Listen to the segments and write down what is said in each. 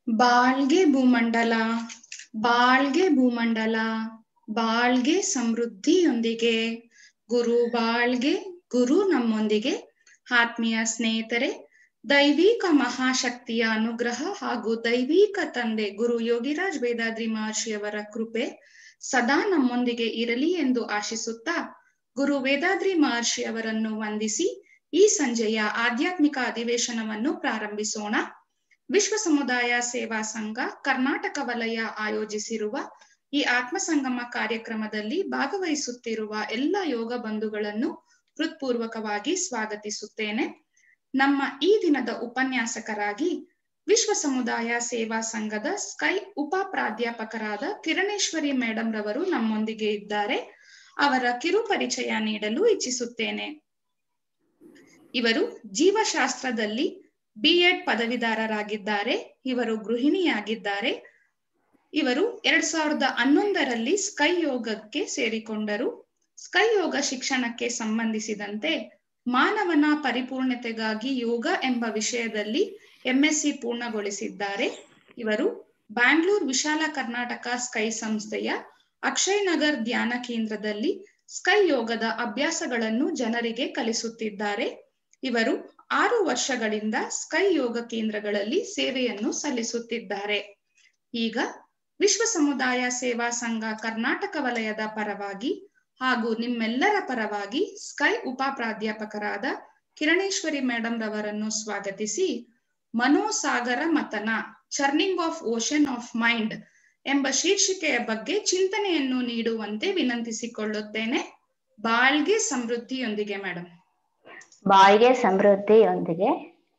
ಬಾಳ್ಗೆ ಭೂಮಂಡಲ ಬಾಳ್ಗೆ ಭೂಮಂಡಲ ಬಾಳ್ಗೆ ಸಮೃದ್ಧಿಯೊಂದಿಗೆ ಗುರು ಬಾಳ್ಗೆ ಗುರು ನಮ್ಮೊಂದಿಗೆ ಆತ್ಮೀಯ ಸ್ನೇಹಿತರೆ ದೈವಿಕ ಮಹಾಶಕ್ತಿಯ ಅನುಗ್ರಹ ಹಾಗೂ ದೈವಿಕ ತಂದೆ ಗುರು ಯೋಗಿರಾಜ್ ವೇದಾದ್ರಿ ಮಹರ್ಷಿಯವರ ಕೃಪೆ ಸದಾ ನಮ್ಮೊಂದಿಗೆ ಇರಲಿ ಎಂದು ಆಶಿಸುತ್ತಾ ಗುರು ವೇದಾದ್ರಿ ಮಹರ್ಷಿಯವರನ್ನು ವಂದಿಸಿ ಈ ಸಂಜೆಯ ಆಧ್ಯಾತ್ಮಿಕ ಅಧಿವೇಶನವನ್ನು ಪ್ರಾರಂಭಿಸೋಣ ವಿಶ್ವ ಸಮುದಾಯ ಸೇವಾ ಸಂಘ ಕರ್ನಾಟಕ ವಲಯ ಆಯೋಜಿಸಿರುವ ಈ ಆತ್ಮ ಸಂಗಮ ಕಾರ್ಯಕ್ರಮದಲ್ಲಿ ಭಾಗವಹಿಸುತ್ತಿರುವ ಎಲ್ಲ ಯೋಗ ಬಂಧುಗಳನ್ನು ಹೃತ್ಪೂರ್ವಕವಾಗಿ ಸ್ವಾಗತಿಸುತ್ತೇನೆ ನಮ್ಮ ಈ ದಿನದ ಉಪನ್ಯಾಸಕರಾಗಿ ವಿಶ್ವ ಸಮುದಾಯ ಸೇವಾ ಸಂಘದ ಸ್ಕೈ ಉಪ ಪ್ರಾಧ್ಯಾಪಕರಾದ ಕಿರಣೇಶ್ವರಿ ಮೇಡಮ್ ರವರು ನಮ್ಮೊಂದಿಗೆ ಇದ್ದಾರೆ ಅವರ ಕಿರು ಪರಿಚಯ ನೀಡಲು ಇಚ್ಛಿಸುತ್ತೇನೆ ಇವರು ಜೀವಶಾಸ್ತ್ರದಲ್ಲಿ ಬಿ ಎಡ್ ಪದವೀಧರರಾಗಿದ್ದಾರೆ ಇವರು ಗೃಹಿಣಿಯಾಗಿದ್ದಾರೆ ಇವರು ಎರಡ್ ಸಾವಿರದ ಹನ್ನೊಂದರಲ್ಲಿ ಸ್ಕೈ ಯೋಗಕ್ಕೆ ಸೇರಿಕೊಂಡರು ಸ್ಕೈ ಯೋಗ ಶಿಕ್ಷಣಕ್ಕೆ ಸಂಬಂಧಿಸಿದಂತೆ ಮಾನವನ ಪರಿಪೂರ್ಣತೆಗಾಗಿ ಯೋಗ ಎಂಬ ವಿಷಯದಲ್ಲಿ ಎಂಎಸ್ಸಿ ಪೂರ್ಣಗೊಳಿಸಿದ್ದಾರೆ ಇವರು ಬ್ಯಾಂಗ್ಳೂರ್ ವಿಶಾಲ ಕರ್ನಾಟಕ ಸ್ಕೈ ಸಂಸ್ಥೆಯ ಅಕ್ಷಯ್ ನಗರ್ ಧ್ಯಾನ ಕೇಂದ್ರದಲ್ಲಿ ಸ್ಕೈ ಯೋಗದ ಅಭ್ಯಾಸಗಳನ್ನು ಜನರಿಗೆ ಕಲಿಸುತ್ತಿದ್ದಾರೆ ಇವರು ಆರು ವರ್ಷಗಳಿಂದ ಸ್ಕೈ ಯೋಗ ಕೇಂದ್ರಗಳಲ್ಲಿ ಸೇವೆಯನ್ನು ಸಲ್ಲಿಸುತ್ತಿದ್ದಾರೆ ಈಗ ವಿಶ್ವ ಸಮುದಾಯ ಸೇವಾ ಸಂಘ ಕರ್ನಾಟಕ ವಲಯದ ಪರವಾಗಿ ಹಾಗೂ ನಿಮ್ಮೆಲ್ಲರ ಪರವಾಗಿ ಸ್ಕೈ ಉಪ ಪ್ರಾಧ್ಯಾಪಕರಾದ ಕಿರಣೇಶ್ವರಿ ಮೇಡಮ್ ರವರನ್ನು ಸ್ವಾಗತಿಸಿ ಮನೋಸಾಗರ ಮತನ churning of ocean of mind ಎಂಬ ಶೀರ್ಷಿಕೆಯ ಬಗ್ಗೆ ಚಿಂತನೆಯನ್ನು ನೀಡುವಂತೆ ವಿನಂತಿಸಿಕೊಳ್ಳುತ್ತೇನೆ ಬಾಳ್ಗೆ ಸಮೃದ್ಧಿಯೊಂದಿಗೆ ಮೇಡಮ್ ಬಾಳ್ಗೆ ಸಮೃದ್ಧಿಯೊಂದಿಗೆ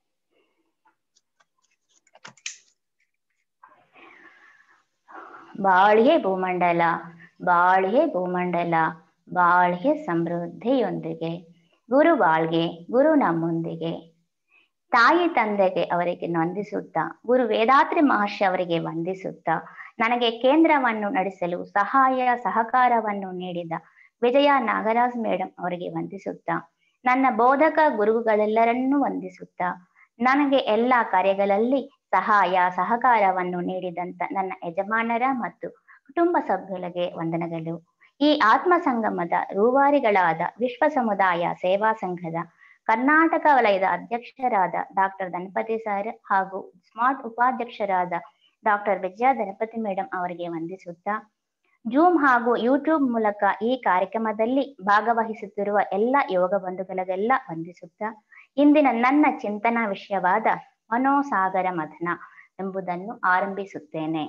ಬಾಳ್ಗೆ ಭೂಮಂಡಲ ಬಾಳ್ಗೆ ಭೂಮಂಡಲ ಬಾಳ್ಗೆ ಸಮೃದ್ಧಿಯೊಂದಿಗೆ ಗುರು ಬಾಳ್ಗೆ ಗುರು ನಮ್ಮೊಂದಿಗೆ ತಾಯಿ ತಂದೆಗೆ ಅವರಿಗೆ ವಂದಿಸುತ್ತಾ ಗುರು ವೇದಾತ್ರಿ ಮಹರ್ಷಿ ಅವರಿಗೆ ವಂದಿಸುತ್ತಾ ನನಗೆ ಕೇಂದ್ರವನ್ನು ನಡೆಸಲು ಸಹಾಯ ಸಹಕಾರವನ್ನು ನೀಡಿದ ವಿಜಯ ನಾಗರಾಜ್ ಮೇಡಮ್ ಅವರಿಗೆ ವಂದಿಸುತ್ತಾ ನನ್ನ ಬೋಧಕ ಗುರುಗಳೆಲ್ಲರನ್ನೂ ವಂದಿಸುತ್ತಾ ನನಗೆ ಎಲ್ಲ ಕಾರ್ಯಗಳಲ್ಲಿ ಸಹಾಯ ಸಹಕಾರವನ್ನು ನೀಡಿದಂತ ನನ್ನ ಯಜಮಾನರ ಮತ್ತು ಕುಟುಂಬ ಸಭ್ಯುಗಳಿಗೆ ವಂದನೆಗಳು ಈ ಆತ್ಮ ಸಂಗಮದ ರೂವಾರಿಗಳಾದ ವಿಶ್ವ ಸಮುದಾಯ ಸೇವಾ ಸಂಘದ ಕರ್ನಾಟಕ ವಲಯದ ಅಧ್ಯಕ್ಷರಾದ ಡಾಕ್ಟರ್ ಗಣಪತಿ ಸರ್ ಹಾಗೂ ಸ್ಮಾರ್ಟ್ ಉಪಾಧ್ಯಕ್ಷರಾದ ಡಾಕ್ಟರ್ ವಿಜಯ ಗಣಪತಿ ಮೇಡಮ್ ಅವರಿಗೆ ವಂದಿಸುತ್ತಾ ಜೂಮ್ ಹಾಗೂ ಯೂಟ್ಯೂಬ್ ಮೂಲಕ ಈ ಕಾರ್ಯಕ್ರಮದಲ್ಲಿ ಭಾಗವಹಿಸುತ್ತಿರುವ ಎಲ್ಲ ಯೋಗ ಬಂಧುಗಳಿಗೆಲ್ಲ ವಂದಿಸುತ್ತಾ ಇಂದಿನ ನನ್ನ ಚಿಂತನಾ ವಿಷಯವಾದ ಮನೋಸಾಗರ ಮಥನ ಎಂಬುದನ್ನು ಆರಂಭಿಸುತ್ತೇನೆ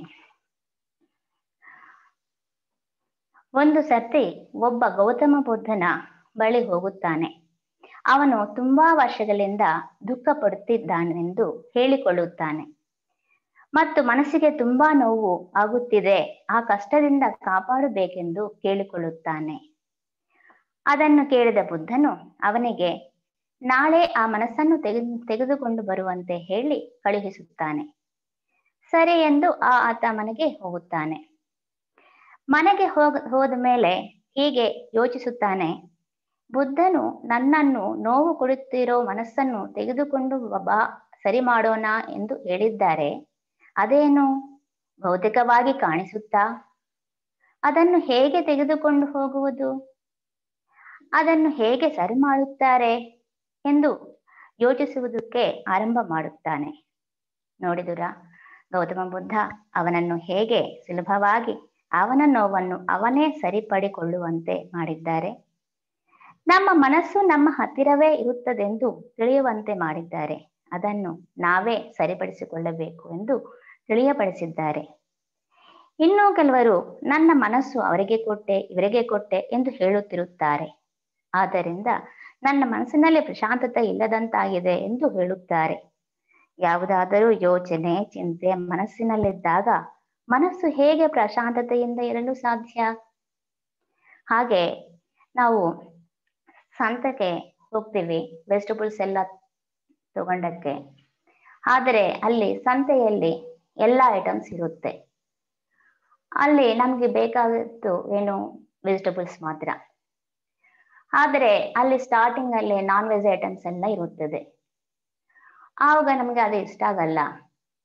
ಒಂದು ಸರ್ತಿ ಒಬ್ಬ ಗೌತಮ ಬುದ್ಧನ ಬಳಿ ಹೋಗುತ್ತಾನೆ ಅವನು ತುಂಬಾ ವರ್ಷಗಳಿಂದ ದುಃಖ ಪಡುತ್ತಿದ್ದಾನೆಂದು ಹೇಳಿಕೊಳ್ಳುತ್ತಾನೆ ಮತ್ತು ಮನಸ್ಸಿಗೆ ತುಂಬಾ ನೋವು ಆಗುತ್ತಿದೆ ಆ ಕಷ್ಟದಿಂದ ಕಾಪಾಡಬೇಕೆಂದು ಕೇಳಿಕೊಳ್ಳುತ್ತಾನೆ ಅದನ್ನು ಕೇಳಿದ ಬುದ್ಧನು ಅವನಿಗೆ ನಾಳೆ ಆ ಮನಸ್ಸನ್ನು ತೆಗೆದು ತೆಗೆದುಕೊಂಡು ಬರುವಂತೆ ಹೇಳಿ ಕಳುಹಿಸುತ್ತಾನೆ ಸರಿ ಎಂದು ಆ ಆತ ಮನೆಗೆ ಹೋಗುತ್ತಾನೆ ಮನೆಗೆ ಹೋಗ ಹೋದ ಮೇಲೆ ಹೀಗೆ ಯೋಚಿಸುತ್ತಾನೆ ಬುದ್ಧನು ನನ್ನನ್ನು ನೋವು ಕೊಡುತ್ತಿರೋ ಮನಸ್ಸನ್ನು ತೆಗೆದುಕೊಂಡು ಬಾ ಸರಿ ಮಾಡೋಣ ಎಂದು ಹೇಳಿದ್ದಾರೆ ಅದೇನು ಭೌತಿಕವಾಗಿ ಕಾಣಿಸುತ್ತಾ ಅದನ್ನು ಹೇಗೆ ತೆಗೆದುಕೊಂಡು ಹೋಗುವುದು ಅದನ್ನು ಹೇಗೆ ಸರಿ ಮಾಡುತ್ತಾರೆ ಎಂದು ಯೋಚಿಸುವುದಕ್ಕೆ ಆರಂಭ ಮಾಡುತ್ತಾನೆ ನೋಡಿದುರ ಗೌತಮ ಬುದ್ಧ ಅವನನ್ನು ಹೇಗೆ ಸುಲಭವಾಗಿ ಅವನ ನೋವನ್ನು ಅವನೇ ಸರಿಪಡಿಕೊಳ್ಳುವಂತೆ ಮಾಡಿದ್ದಾರೆ ನಮ್ಮ ಮನಸ್ಸು ನಮ್ಮ ಹತ್ತಿರವೇ ಇರುತ್ತದೆಂದು ತಿಳಿಯುವಂತೆ ಮಾಡಿದ್ದಾರೆ ಅದನ್ನು ನಾವೇ ಸರಿಪಡಿಸಿಕೊಳ್ಳಬೇಕು ಎಂದು ತಿಳಿಯಪಡಿಸಿದ್ದಾರೆ ಇನ್ನು ಕೆಲವರು ನನ್ನ ಮನಸ್ಸು ಅವರಿಗೆ ಕೊಟ್ಟೆ ಇವರಿಗೆ ಕೊಟ್ಟೆ ಎಂದು ಹೇಳುತ್ತಿರುತ್ತಾರೆ ಆದ್ದರಿಂದ ನನ್ನ ಮನಸ್ಸಿನಲ್ಲಿ ಪ್ರಶಾಂತತೆ ಇಲ್ಲದಂತಾಗಿದೆ ಎಂದು ಹೇಳುತ್ತಾರೆ ಯಾವುದಾದರೂ ಯೋಚನೆ ಚಿಂತೆ ಮನಸ್ಸಿನಲ್ಲಿದ್ದಾಗ ಮನಸ್ಸು ಹೇಗೆ ಪ್ರಶಾಂತತೆಯಿಂದ ಇರಲು ಸಾಧ್ಯ ಹಾಗೆ ನಾವು ಸಂತಕ್ಕೆ ಹೋಗ್ತೀವಿ ವೆಜಿಟಬಲ್ಸ್ ಎಲ್ಲ ತಗೊಂಡಕ್ಕೆ ಆದರೆ ಅಲ್ಲಿ ಸಂತೆಯಲ್ಲಿ ಎಲ್ಲ ಐಟಮ್ಸ್ ಇರುತ್ತೆ ಅಲ್ಲಿ ನಮ್ಗೆ ಬೇಕಾದದ್ದು ಏನು ವೆಜಿಟಬಲ್ಸ್ ಮಾತ್ರ ಆದರೆ ಅಲ್ಲಿ ಸ್ಟಾರ್ಟಿಂಗ್ ಅಲ್ಲಿ ನಾನ್ ವೆಜ್ ಐಟಮ್ಸ್ ಎಲ್ಲ ಇರುತ್ತದೆ ಆವಾಗ ನಮ್ಗೆ ಅದು ಇಷ್ಟ ಆಗಲ್ಲ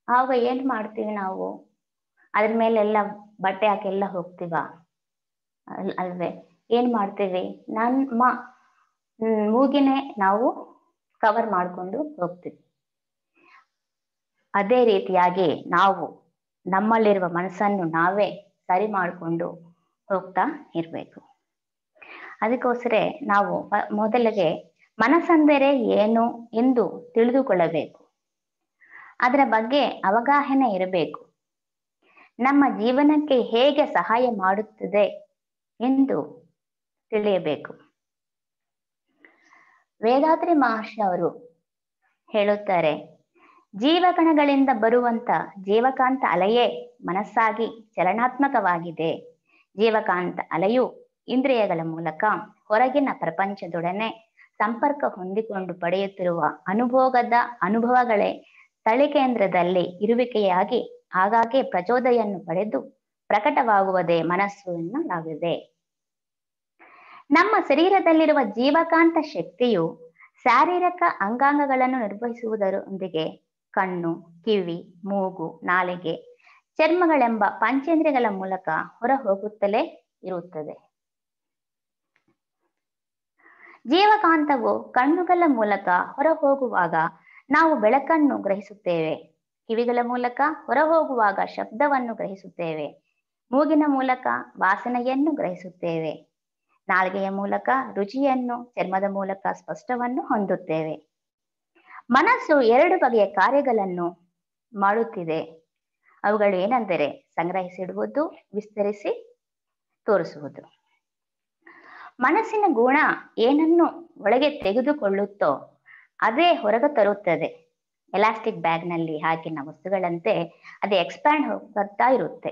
ಆವಾಗ ಏನ್ ಮಾಡ್ತೀವಿ ನಾವು ಅದ್ರ ಮೇಲೆಲ್ಲ ಬಟ್ಟೆ ಹಾಕೆಲ್ಲ ಹೋಗ್ತೀವ ಅಲ್ ಅಲ್ವೇ ಏನ್ ಮಾಡ್ತೀವಿ ನಮ್ಮ ಹ್ಮ್, ಮೂಗಿನೇ ನಾವು ಕವರ್ ಮಾಡ್ಕೊಂಡು ಹೋಗ್ತೀವಿ ಅದೇ ರೀತಿಯಾಗಿ ನಾವು ನಮ್ಮಲ್ಲಿರುವ ಮನಸ್ಸನ್ನು ನಾವೇ ಸರಿ ಮಾಡಿಕೊಂಡು ಹೋಗ್ತಾ ಇರ್ಬೇಕು ಅದಕ್ಕೋಸ್ಕರ ನಾವು ಮ- ಮೊದಲಿಗೆ ಮನಸ್ಸೆಂದರೆ ಏನು ಎಂದು ತಿಳಿದುಕೊಳ್ಳಬೇಕು ಅದರ ಬಗ್ಗೆ ಅವಗಾಹನೆ ಇರಬೇಕು ನಮ್ಮ ಜೀವನಕ್ಕೆ ಹೇಗೆ ಸಹಾಯ ಮಾಡುತ್ತದೆ ಎಂದು ತಿಳಿಯಬೇಕು ವೇದಾದ್ರಿ ಮಹರ್ಷಿ ಅವರು ಹೇಳುತ್ತಾರೆ ಜೀವಕಣಗಳಿಂದ ಬರುವಂತ ಜೀವಕಾಂತ ಅಲೆಯೇ ಮನಸ್ಸಾಗಿ ಚಲನಾತ್ಮಕವಾಗಿದೆ ಜೀವಕಾಂತ ಅಲೆಯು ಇಂದ್ರಿಯಗಳ ಮೂಲಕ ಹೊರಗಿನ ಪ್ರಪಂಚದೊಡನೆ ಸಂಪರ್ಕ ಹೊಂದಿಕೊಂಡು ಪಡೆಯುತ್ತಿರುವ ಅನುಭೋಗದ ಅನುಭವಗಳೇ ತಳಿಕೇಂದ್ರದಲ್ಲಿ ಇರುವಿಕೆಯಾಗಿ ಆಗಾಗ್ಗೆ ಪ್ರಚೋದನೆಯನ್ನು ಪಡೆದು ಪ್ರಕಟವಾಗುವುದೇ ಮನಸ್ಸು ಎನ್ನಲಾಗಿದೆ ನಮ್ಮ ಶರೀರದಲ್ಲಿರುವ ಜೀವಕಾಂತ ಶಕ್ತಿಯು ಶಾರೀರಿಕ ಅಂಗಾಂಗಗಳನ್ನು ನಿರ್ವಹಿಸುವುದರೊಂದಿಗೆ ಕಣ್ಣು ಕಿವಿ ಮೂಗು ನಾಲಿಗೆ ಚರ್ಮಗಳೆಂಬ ಪಂಚೇಂದ್ರಿಯಗಳ ಮೂಲಕ ಹೊರ ಹೋಗುತ್ತಲೇ ಇರುತ್ತದೆ ಜೀವಕಾಂತವು ಕಣ್ಣುಗಳ ಮೂಲಕ ಹೊರ ಹೋಗುವಾಗ ನಾವು ಬೆಳಕನ್ನು ಗ್ರಹಿಸುತ್ತೇವೆ ಕಿವಿಗಳ ಮೂಲಕ ಹೊರ ಹೋಗುವಾಗ ಶಬ್ದವನ್ನು ಗ್ರಹಿಸುತ್ತೇವೆ ಮೂಗಿನ ಮೂಲಕ ವಾಸನೆಯನ್ನು ಗ್ರಹಿಸುತ್ತೇವೆ ನಾಲಿಗೆಯ ಮೂಲಕ ರುಚಿಯನ್ನು ಚರ್ಮದ ಮೂಲಕ ಸ್ಪಷ್ಟವನ್ನು ಹೊಂದುತ್ತೇವೆ ಮನಸ್ಸು ಎರಡು ಬಗೆಯ ಕಾರ್ಯಗಳನ್ನು ಮಾಡುತ್ತಿದೆ ಅವುಗಳು ಏನೆಂದರೆ ಸಂಗ್ರಹಿಸಿಡುವುದು ವಿಸ್ತರಿಸಿ ತೋರಿಸುವುದು ಮನಸ್ಸಿನ ಗುಣ ಏನನ್ನು ಒಳಗೆ ತೆಗೆದುಕೊಳ್ಳುತ್ತೋ ಅದೇ ಹೊರಗೆ ತರುತ್ತದೆ ಎಲಾಸ್ಟಿಕ್ ಬ್ಯಾಗ್ನಲ್ಲಿ ಹಾಕಿನ ವಸ್ತುಗಳಂತೆ ಅದು ಎಕ್ಸ್ಪ್ಯಾಂಡ್ ಹೋಗ್ತಾ ಇರುತ್ತೆ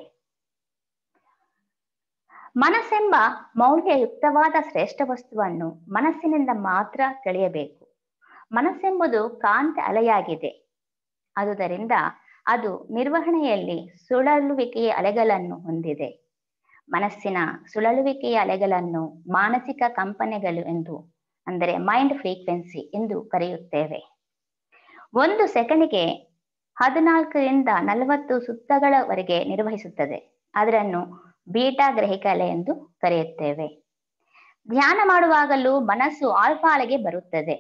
ಮನಸ್ಸೆಂಬ ಮೌಲ್ಯಯುಕ್ತವಾದ ಶ್ರೇಷ್ಠ ವಸ್ತುವನ್ನು ಮನಸ್ಸಿನಿಂದ ಮಾತ್ರ ತಿಳಿಯಬೇಕು ಮನಸ್ಸೆಂಬುದು ಕಾಂತ ಅಲೆಯಾಗಿದೆ ಆದುದರಿಂದ ಅದು ನಿರ್ವಹಣೆಯಲ್ಲಿ ಸುಳಲುವಿಕೆಯ ಅಲೆಗಳನ್ನು ಹೊಂದಿದೆ ಮನಸ್ಸಿನ ಸುಳಲುವಿಕೆಯ ಅಲೆಗಳನ್ನು ಮಾನಸಿಕ ಕಂಪನೆಗಳು ಎಂದು ಅಂದರೆ ಮೈಂಡ್ ಫ್ರೀಕ್ವೆನ್ಸಿ ಎಂದು ಕರೆಯುತ್ತೇವೆ ಒಂದು ಸೆಕೆಂಡಿಗೆ ಹದಿನಾಲ್ಕರಿಂದ ನಲವತ್ತು ಸುತ್ತಗಳವರೆಗೆ ನಿರ್ವಹಿಸುತ್ತದೆ ಅದನ್ನು ಬೀಟಾ ಗ್ರಹಿಕ ಅಲೆ ಎಂದು ಕರೆಯುತ್ತೇವೆ ಧ್ಯಾನ ಮಾಡುವಾಗಲೂ ಮನಸ್ಸು ಆಲ್ಫಾ ಅಲೆಗೆ ಬರುತ್ತದೆ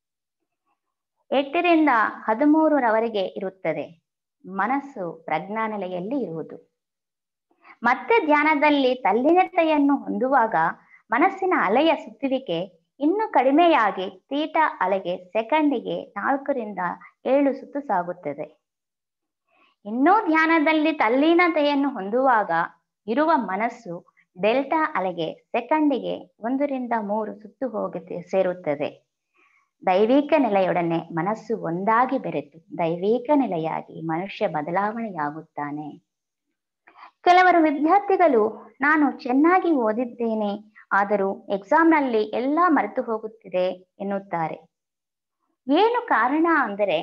ಎಂಟರಿಂದ ಹದಿಮೂರರವರೆಗೆ ಇರುತ್ತದೆ ಮನಸ್ಸು ಪ್ರಜ್ಞಾನೆಲೆಯಲ್ಲಿ ಇರುವುದು ಮತ್ತೆ ಧ್ಯಾನದಲ್ಲಿ ತಲ್ಲೀನತೆಯನ್ನು ಹೊಂದುವಾಗ ಮನಸ್ಸಿನ ಅಲೆಯ ಸುತ್ತುವಿಕೆ ಇನ್ನು ಕಡಿಮೆಯಾಗಿ ತೀಟ ಅಲೆಗೆ ಸೆಕೆಂಡಿಗೆ ನಾಲ್ಕರಿಂದ ಏಳು ಸುತ್ತು ಸಾಗುತ್ತದೆ ಇನ್ನೂ ಧ್ಯಾನದಲ್ಲಿ ತಲ್ಲೀನತೆಯನ್ನು ಹೊಂದುವಾಗ ಇರುವ ಮನಸ್ಸು ಡೆಲ್ಟಾ ಅಲೆಗೆ ಸೆಕೆಂಡಿಗೆ ಒಂದರಿಂದ ಮೂರು ಸುತ್ತು ಹೋಗಿ ಸೇರುತ್ತದೆ ದೈವಿಕ ನೆಲೆಯೊಡನೆ ಮನಸ್ಸು ಒಂದಾಗಿ ಬೆರೆತು ದೈವಿಕ ನೆಲೆಯಾಗಿ ಮನುಷ್ಯ ಬದಲಾವಣೆಯಾಗುತ್ತಾನೆ ಕೆಲವರು ವಿದ್ಯಾರ್ಥಿಗಳು ನಾನು ಚೆನ್ನಾಗಿ ಓದಿದ್ದೇನೆ ಆದರೂ ಎಕ್ಸಾಮ್ನಲ್ಲಿ ಎಲ್ಲ ಮರೆತು ಹೋಗುತ್ತಿದೆ ಎನ್ನುತ್ತಾರೆ ಏನು ಕಾರಣ ಅಂದರೆ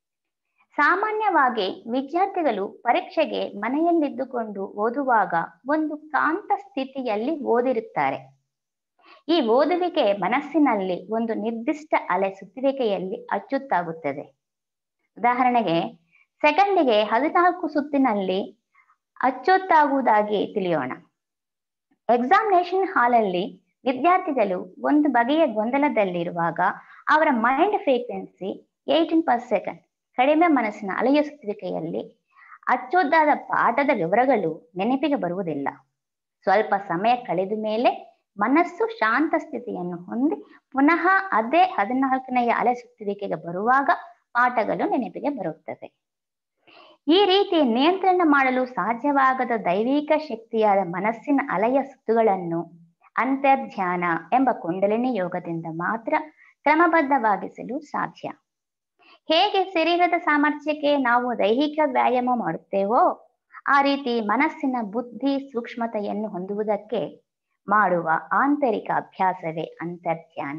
ಸಾಮಾನ್ಯವಾಗಿ ವಿದ್ಯಾರ್ಥಿಗಳು ಪರೀಕ್ಷೆಗೆ ಮನೆಯಲ್ಲಿದ್ದುಕೊಂಡು ಓದುವಾಗ ಒಂದು ಕಾಂತ ಸ್ಥಿತಿಯಲ್ಲಿ ಓದಿರುತ್ತಾರೆ ಈ ಓದುವಿಕೆ ಮನಸ್ಸಿನಲ್ಲಿ ಒಂದು ನಿರ್ದಿಷ್ಟ ಅಲೆ ಸುತ್ತುವಿಕೆಯಲ್ಲಿ ಅಚ್ಚುತ್ತಾಗುತ್ತದೆ ಉದಾಹರಣೆಗೆ ಸೆಕೆಂಡಿಗೆ ಹದಿನಾಲ್ಕು ಸುತ್ತಿನಲ್ಲಿ ಅಚ್ಚೊತ್ತಾಗುವುದಾಗಿ ತಿಳಿಯೋಣ ಎಕ್ಸಾಮಿನೇಷನ್ ಹಾಲಲ್ಲಿ ವಿದ್ಯಾರ್ಥಿಗಳು ಒಂದು ಬಗೆಯ ಗೊಂದಲದಲ್ಲಿರುವಾಗ ಅವರ mind frequency eighteen per second ಕಡಿಮೆ ಮನಸ್ಸಿನ ಅಲೆಯ ಸುತ್ತುವಿಕೆಯಲ್ಲಿ ಅಚ್ಚೊದ್ದಾದ ಪಾಠದ ವಿವರಗಳು ನೆನಪಿಗೆ ಬರುವುದಿಲ್ಲ ಸ್ವಲ್ಪ ಸಮಯ ಕಳೆದ ಮೇಲೆ ಮನಸ್ಸು ಶಾಂತ ಸ್ಥಿತಿಯನ್ನು ಹೊಂದಿ ಪುನಃ ಅದೇ ಹದಿನಾಲ್ಕನೆಯ ಅಲೆ ಸುತ್ತುವಿಕೆಗೆ ಬರುವಾಗ ಪಾಠಗಳು ನೆನಪಿಗೆ ಬರುತ್ತವೆ ಈ ರೀತಿ ನಿಯಂತ್ರಣ ಮಾಡಲು ಸಾಧ್ಯವಾಗದ ದೈವಿಕ ಶಕ್ತಿಯಾದ ಮನಸ್ಸಿನ ಅಲೆಯ ಸುತ್ತುಗಳನ್ನು ಅಂತರ್ಧ್ಯಾನ ಎಂಬ ಕುಂಡಲಿನಿ ಯೋಗದಿಂದ ಮಾತ್ರ ಕ್ರಮಬದ್ಧವಾಗಿಸಲು ಸಾಧ್ಯ ಹೇಗೆ ಶರೀರದ ಸಾಮರ್ಥ್ಯಕ್ಕೆ ನಾವು ದೈಹಿಕ ವ್ಯಾಯಾಮ ಮಾಡುತ್ತೇವೋ ಆ ರೀತಿ ಮನಸ್ಸಿನ ಬುದ್ಧಿ ಸೂಕ್ಷ್ಮತೆಯನ್ನು ಹೊಂದುವುದಕ್ಕೆ ಮಾಡುವ ಆಂತರಿಕ ಅಭ್ಯಾಸವೇ ಅಂತರ್ಧ್ಯಾನ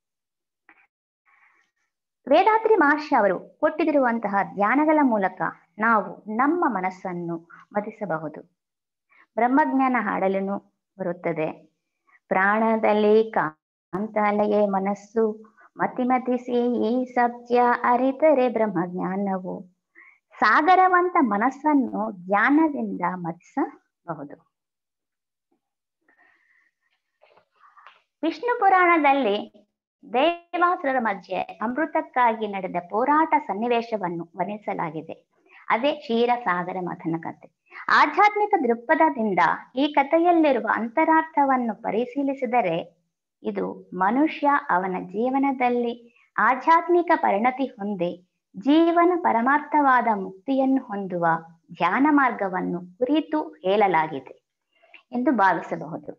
ವೇದಾದ್ರಿ ಮಹರ್ಷಿ ಅವರು ಕೊಟ್ಟಿರುವಂತಹ ಧ್ಯಾನಗಳ ಮೂಲಕ ನಾವು ನಮ್ಮ ಮನಸ್ಸನ್ನು ಮತಿಸಬಹುದು ಬ್ರಹ್ಮಜ್ಞಾನ ಹಾಡಲು ಬರುತ್ತದೆ ಪ್ರಾಣದಲ್ಲಿ ಕಾಂತಾಲಯೇ ಮನಸ್ಸು ಮತಿ ಮತಿಸಿ ಈ ಸತ್ಯ ಅರಿತರೆ ಬ್ರಹ್ಮಜ್ಞಾನವು ಸಾಗರವಂತ ಮನಸ್ಸನ್ನು ಧ್ಯಾನದಿಂದ ಮತಿಸಬಹುದು ವಿಷ್ಣು ಪುರಾಣದಲ್ಲಿ ದೇವಾಸುರರ ಮಧ್ಯೆ ಅಮೃತಕ್ಕಾಗಿ ನಡೆದ ಹೋರಾಟ ಸನ್ನಿವೇಶವನ್ನು ವರ್ಣಿಸಲಾಗಿದೆ ಅದೇ ಕ್ಷೀರಸಾಗರ ಮಥನ ಕಥೆ ಆಧ್ಯಾತ್ಮಿಕ ದೃಕ್ಪಥದಿಂದ ಈ ಕಥೆಯಲ್ಲಿರುವ ಅಂತರಾರ್ಥವನ್ನು ಪರಿಶೀಲಿಸಿದರೆ ಇದು ಮನುಷ್ಯ ಅವನ ಜೀವನದಲ್ಲಿ ಆಧ್ಯಾತ್ಮಿಕ ಪರಿಣತಿ ಹೊಂದಿ ಜೀವನ ಪರಮಾರ್ಥವಾದ ಮುಕ್ತಿಯನ್ನು ಹೊಂದುವ ಧ್ಯಾನ ಮಾರ್ಗವನ್ನು ಕುರಿತು ಹೇಳಲಾಗಿದೆ ಎಂದು ಭಾವಿಸಬಹುದು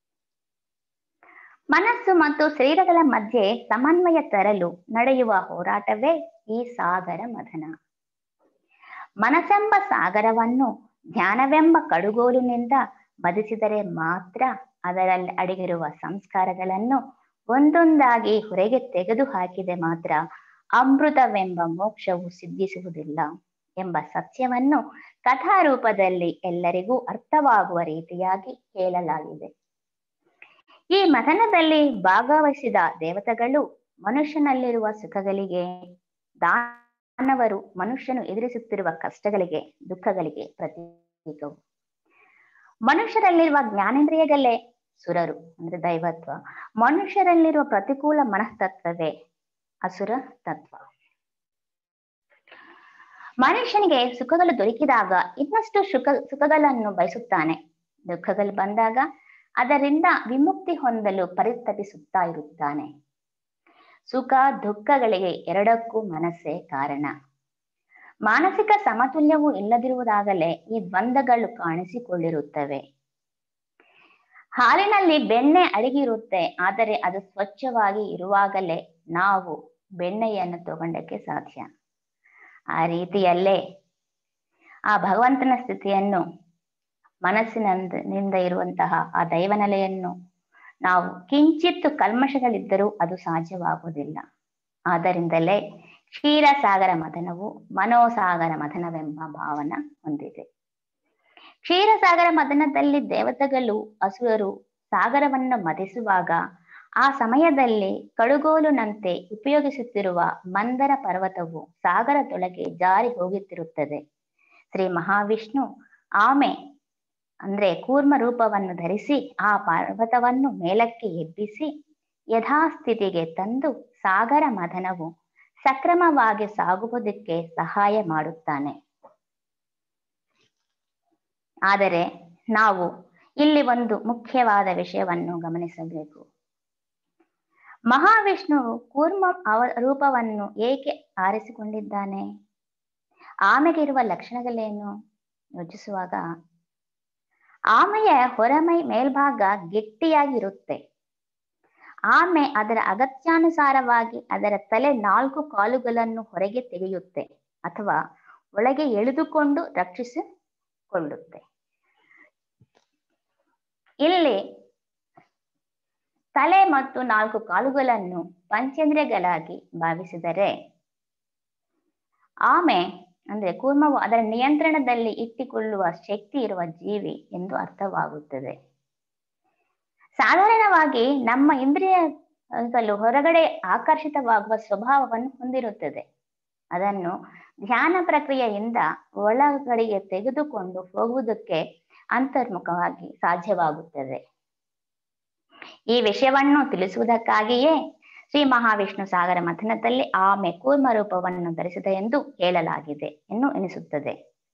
ಮನಸ್ಸು ಮತ್ತು ಶರೀರಗಳ ಮಧ್ಯೆ ಸಮನ್ವಯ ತರಲು ನಡೆಯುವ ಹೋರಾಟವೇ ಈ ಸಾಗರ ಮಥನ ಮನಸ್ಸೆಂಬ ಸಾಗರವನ್ನು ಧ್ಯಾನವೆಂಬ ಕಡುಗೋಲಿನಿಂದ ಬದಿಸಿದರೆ ಮಾತ್ರ ಅದರಲ್ಲಿ ಅಡಗಿರುವ ಸಂಸ್ಕಾರಗಳನ್ನು ಒಂದೊಂದಾಗಿ ಹೊರಗೆ ತೆಗೆದು ಹಾಕಿದೆ ಮಾತ್ರ ಅಮೃತವೆಂಬ ಮೋಕ್ಷವು ಸಿದ್ಧಿಸುವುದಿಲ್ಲ ಎಂಬ ಸತ್ಯವನ್ನು ಕಥಾರೂಪದಲ್ಲಿ ಎಲ್ಲರಿಗೂ ಅರ್ಥವಾಗುವ ರೀತಿಯಾಗಿ ಹೇಳಲಾಗಿದೆ ಈ ಮಥನದಲ್ಲಿ ಭಾಗವಹಿಸಿದ ದೇವತೆಗಳು ಮನುಷ್ಯನಲ್ಲಿರುವ ಸುಖಗಳಿಗೆ ದಾನವರು ಮನುಷ್ಯನು ಎದುರಿಸುತ್ತಿರುವ ಕಷ್ಟಗಳಿಗೆ ದುಃಖಗಳಿಗೆ ಪ್ರತೀಕವು ಮನುಷ್ಯರಲ್ಲಿರುವ ಜ್ಞಾನೇಂದ್ರಿಯಗಳೇ ಸುರರು ಅಂದ್ರೆ ದೈವತ್ವ ಮನುಷ್ಯರಲ್ಲಿರುವ ಪ್ರತಿಕೂಲ ಮನಸ್ತತ್ವವೇ ಅಸುರ ತತ್ವ ಮನುಷ್ಯನಿಗೆ ಸುಖಗಳು ದೊರಕಿದಾಗ ಇನ್ನಷ್ಟು ಸುಖ ಸುಖಗಳನ್ನು ಬಯಸುತ್ತಾನೆ ದುಃಖಗಳು ಬಂದಾಗ ಅದರಿಂದ ವಿಮುಕ್ತಿ ಹೊಂದಲು ಪರಿತಪಿಸುತ್ತಾ ಇರುತ್ತಾನೆ ಸುಖ ದುಃಖಗಳಿಗೆ ಎರಡಕ್ಕೂ ಮನಸ್ಸೇ ಕಾರಣ ಮಾನಸಿಕ ಸಮತುಲ್ಯವು ಇಲ್ಲದಿರುವುದಾಗಲೇ ಈ ದ್ವಂದ್ವಗಳು ಕಾಣಿಸಿಕೊಂಡಿರುತ್ತವೆ ಹಾಲಿನಲ್ಲಿ ಬೆಣ್ಣೆ ಅಡಗಿರುತ್ತೆ ಆದರೆ ಅದು ಸ್ವಚ್ಛವಾಗಿ ಇರುವಾಗಲೇ ನಾವು ಬೆಣ್ಣೆಯನ್ನು ತಗೊಂಡಕ್ಕೆ ಸಾಧ್ಯ ಆ ರೀತಿಯಲ್ಲೇ ಆ ಭಗವಂತನ ಸ್ಥಿತಿಯನ್ನು ಮನಸ್ಸಿನಿಂದ ಇರುವಂತಹ ಆ ದೈವನೆಲೆಯನ್ನು ನಾವು ಕಿಂಚಿತ್ತು ಕಲ್ಮಶಗಳಿದ್ದರೂ ಅದು ಸಾಧ್ಯವಾಗುವುದಿಲ್ಲ ಆದ್ದರಿಂದಲೇ ಕ್ಷೀರಸಾಗರ ಮಥನವು ಮನೋಸಾಗರ ಮಥನವೆಂಬ ಭಾವನ ಹೊಂದಿದೆ ಕ್ಷೀರಸಾಗರ ಮಥನದಲ್ಲಿ ದೇವತೆಗಳು ಅಸುರರು ಸಾಗರವನ್ನು ಮತಿಸುವಾಗ ಆ ಸಮಯದಲ್ಲಿ ಕಡುಗೋಲುನಂತೆ ಉಪಯೋಗಿಸುತ್ತಿರುವ ಮಂದರ ಪರ್ವತವು ಸಾಗರದೊಳಗೆ ಜಾರಿ ಹೋಗುತ್ತಿರುತ್ತದೆ ಶ್ರೀ ಮಹಾವಿಷ್ಣು ಆಮೆ ಅಂದ್ರೆ ಕೂರ್ಮ ರೂಪವನ್ನು ಧರಿಸಿ ಆ ಪರ್ವತವನ್ನು ಮೇಲಕ್ಕೆ ಎಬ್ಬಿಸಿ ಯಥಾಸ್ಥಿತಿಗೆ ತಂದು ಸಾಗರ ಮಥನವು ಸಕ್ರಮವಾಗಿ ಸಾಗುವುದಕ್ಕೆ ಸಹಾಯ ಮಾಡುತ್ತಾನೆ ಆದರೆ ನಾವು ಇಲ್ಲಿ ಒಂದು ಮುಖ್ಯವಾದ ವಿಷಯವನ್ನು ಗಮನಿಸಬೇಕು ಮಹಾವಿಷ್ಣುವು ಕೂರ್ಮ ಅವ ರೂಪವನ್ನು ಏಕೆ ಆರಿಸಿಕೊಂಡಿದ್ದಾನೆ ಆಮೆಗಿರುವ ಲಕ್ಷಣಗಳೇನು ಯೋಚಿಸುವಾಗ ಆಮೆಯ ಹೊರಮೈ ಮೇಲ್ಭಾಗ ಗಟ್ಟಿಯಾಗಿರುತ್ತೆ ಆಮೆ ಅದರ ಅಗತ್ಯಾನುಸಾರವಾಗಿ ಅದರ ತಲೆ ನಾಲ್ಕು ಕಾಲುಗಳನ್ನು ಹೊರಗೆ ತೆಗೆಯುತ್ತೆ ಅಥವಾ ಒಳಗೆ ಎಳೆದುಕೊಂಡು ರಕ್ಷಿಸಿಕೊಳ್ಳುತ್ತೆ ಇಲ್ಲಿ ತಲೆ ಮತ್ತು ನಾಲ್ಕು ಕಾಲುಗಳನ್ನು ಪಂಚೇಂದ್ರಿಯಗಳಾಗಿ ಭಾವಿಸಿದರೆ ಆಮೆ ಅಂದ್ರೆ ಕೂರ್ಮವು ಅದರ ನಿಯಂತ್ರಣದಲ್ಲಿ ಇಟ್ಟುಕೊಳ್ಳುವ ಶಕ್ತಿ ಇರುವ ಜೀವಿ ಎಂದು ಅರ್ಥವಾಗುತ್ತದೆ ಸಾಧಾರಣವಾಗಿ ನಮ್ಮ ಇಂದ್ರಿಯಗಳು ಹೊರಗಡೆ ಆಕರ್ಷಿತವಾಗುವ ಸ್ವಭಾವವನ್ನು ಹೊಂದಿರುತ್ತದೆ ಅದನ್ನು ಧ್ಯಾನ ಪ್ರಕ್ರಿಯೆಯಿಂದ ಒಳಗಡೆಗೆ ತೆಗೆದುಕೊಂಡು ಹೋಗುವುದಕ್ಕೆ ಅಂತರ್ಮುಖವಾಗಿ ಸಾಧ್ಯವಾಗುತ್ತದೆ ಈ ವಿಷಯವನ್ನು ತಿಳಿಸುವುದಕ್ಕಾಗಿಯೇ ಶ್ರೀ ಮಹಾವಿಷ್ಣು ಸಾಗರ ಮಥನದಲ್ಲಿ ಆಮೆ ಕೂರ್ಮ ರೂಪವನ್ನು ಧರಿಸಿದೆ ಎಂದು ಹೇಳಲಾಗಿದೆ ಎಂದು ಎನಿಸುತ್ತದೆ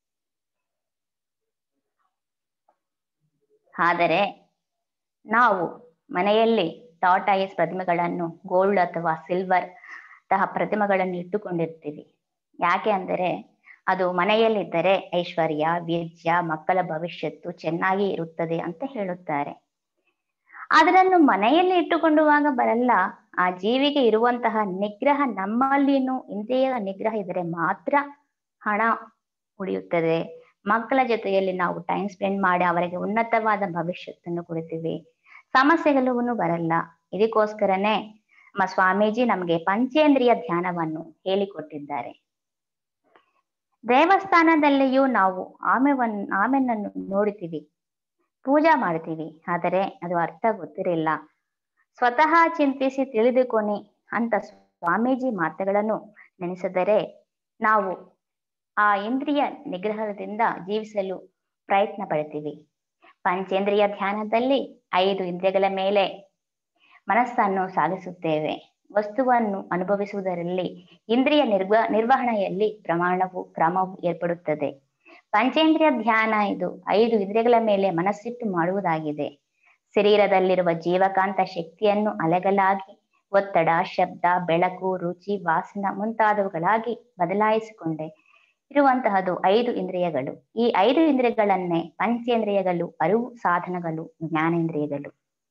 ಆದರೆ ನಾವು ಮನೆಯಲ್ಲಿ ಟಾಟಾಯಿಸ್ ಪ್ರತಿಮೆಗಳನ್ನು ಗೋಲ್ಡ್ ಅಥವಾ ಸಿಲ್ವರ್ ತಹ ಪ್ರತಿಮೆಗಳನ್ನು ಇಟ್ಟುಕೊಂಡಿರ್ತೀವಿ ಯಾಕೆ ಅಂದರೆ ಅದು ಮನೆಯಲ್ಲಿದ್ದರೆ ಐಶ್ವರ್ಯ ವೀರ್ಯ ಮಕ್ಕಳ ಭವಿಷ್ಯತ್ತು ಚೆನ್ನಾಗಿ ಇರುತ್ತದೆ ಅಂತ ಹೇಳುತ್ತಾರೆ ಅದನ್ನು ಮನೆಯಲ್ಲಿ ಇಟ್ಟುಕೊಂಡುವಾಗ ಬರಲ್ಲ ಆ ಜೀವಿಗೆ ಇರುವಂತಹ ನಿಗ್ರಹ ನಮ್ಮಲ್ಲಿನೂ ಇಂದ್ರಿಯ ನಿಗ್ರಹ ಇದ್ದರೆ ಮಾತ್ರ ಹಣ ಉಳಿಯುತ್ತದೆ ಮಕ್ಕಳ ಜೊತೆಯಲ್ಲಿ ನಾವು ಟೈಮ್ ಸ್ಪೆಂಡ್ ಮಾಡಿ ಅವರಿಗೆ ಉನ್ನತವಾದ ಭವಿಷ್ಯತ್ತನ್ನು ಕೊಡ್ತೀವಿ ಸಮಸ್ಯೆಗಳು ಬರಲ್ಲ ಇದಕ್ಕೋಸ್ಕರನೇ ನಮ್ಮ ಸ್ವಾಮೀಜಿ ನಮಗೆ ಪಂಚೇಂದ್ರಿಯ ಧ್ಯಾನವನ್ನು ಹೇಳಿಕೊಟ್ಟಿದ್ದಾರೆ ದೇವಸ್ಥಾನದಲ್ಲಿಯೂ ನಾವು ಆಮೆವನ್ನು ಆಮೆನನ್ನು ನೋಡ್ತೀವಿ ಪೂಜಾ ಮಾಡ್ತೀವಿ ಆದರೆ ಅದು ಅರ್ಥ ಗೊತ್ತಿರಲಿಲ್ಲ ಸ್ವತಃ ಚಿಂತಿಸಿ ತಿಳಿದುಕೊನಿ ಅಂತ ಸ್ವಾಮೀಜಿ ಮಾತುಗಳನ್ನು ನೆನೆಸಿದರೆ ನಾವು ಆ ಇಂದ್ರಿಯ ನಿಗ್ರಹದಿಂದ ಜೀವಿಸಲು ಪ್ರಯತ್ನ ಪಡ್ತೀವಿ ಪಂಚೇಂದ್ರಿಯ ಧ್ಯಾನದಲ್ಲಿ ಐದು ಇಂದ್ರಿಯಗಳ ಮೇಲೆ ಮನಸ್ಸನ್ನು ಸಾಗಿಸುತ್ತೇವೆ ವಸ್ತುವನ್ನು ಅನುಭವಿಸುವುದರಲ್ಲಿ ಇಂದ್ರಿಯ ನಿರ್ವ ನಿರ್ವಹಣೆಯಲ್ಲಿ ಪ್ರಮಾಣವು ಕ್ರಮವು ಏರ್ಪಡುತ್ತದೆ ಪಂಚೇಂದ್ರಿಯ ಧ್ಯಾನ ಇದು ಐದು ಇಂದ್ರಿಯಗಳ ಮೇಲೆ ಮನಸ್ಸಿಟ್ಟು ಮಾಡುವುದಾಗಿದೆ ಶರೀರದಲ್ಲಿರುವ ಜೀವಕಾಂತ ಶಕ್ತಿಯನ್ನು ಅಲೆಗಳಾಗಿ ಒತ್ತಡ ಶಬ್ದ ಬೆಳಕು ರುಚಿ ವಾಸನ ಮುಂತಾದವುಗಳಾಗಿ ಬದಲಾಯಿಸಿಕೊಂಡೆ ಇರುವಂತಹದು ಐದು ಇಂದ್ರಿಯಗಳು ಈ ಐದು ಇಂದ್ರಿಯಗಳನ್ನೇ ಪಂಚೇಂದ್ರಿಯಗಳು ಅರಿವು ಸಾಧನಗಳು ಜ್ಞಾನೇಂದ್ರಿಯಗಳು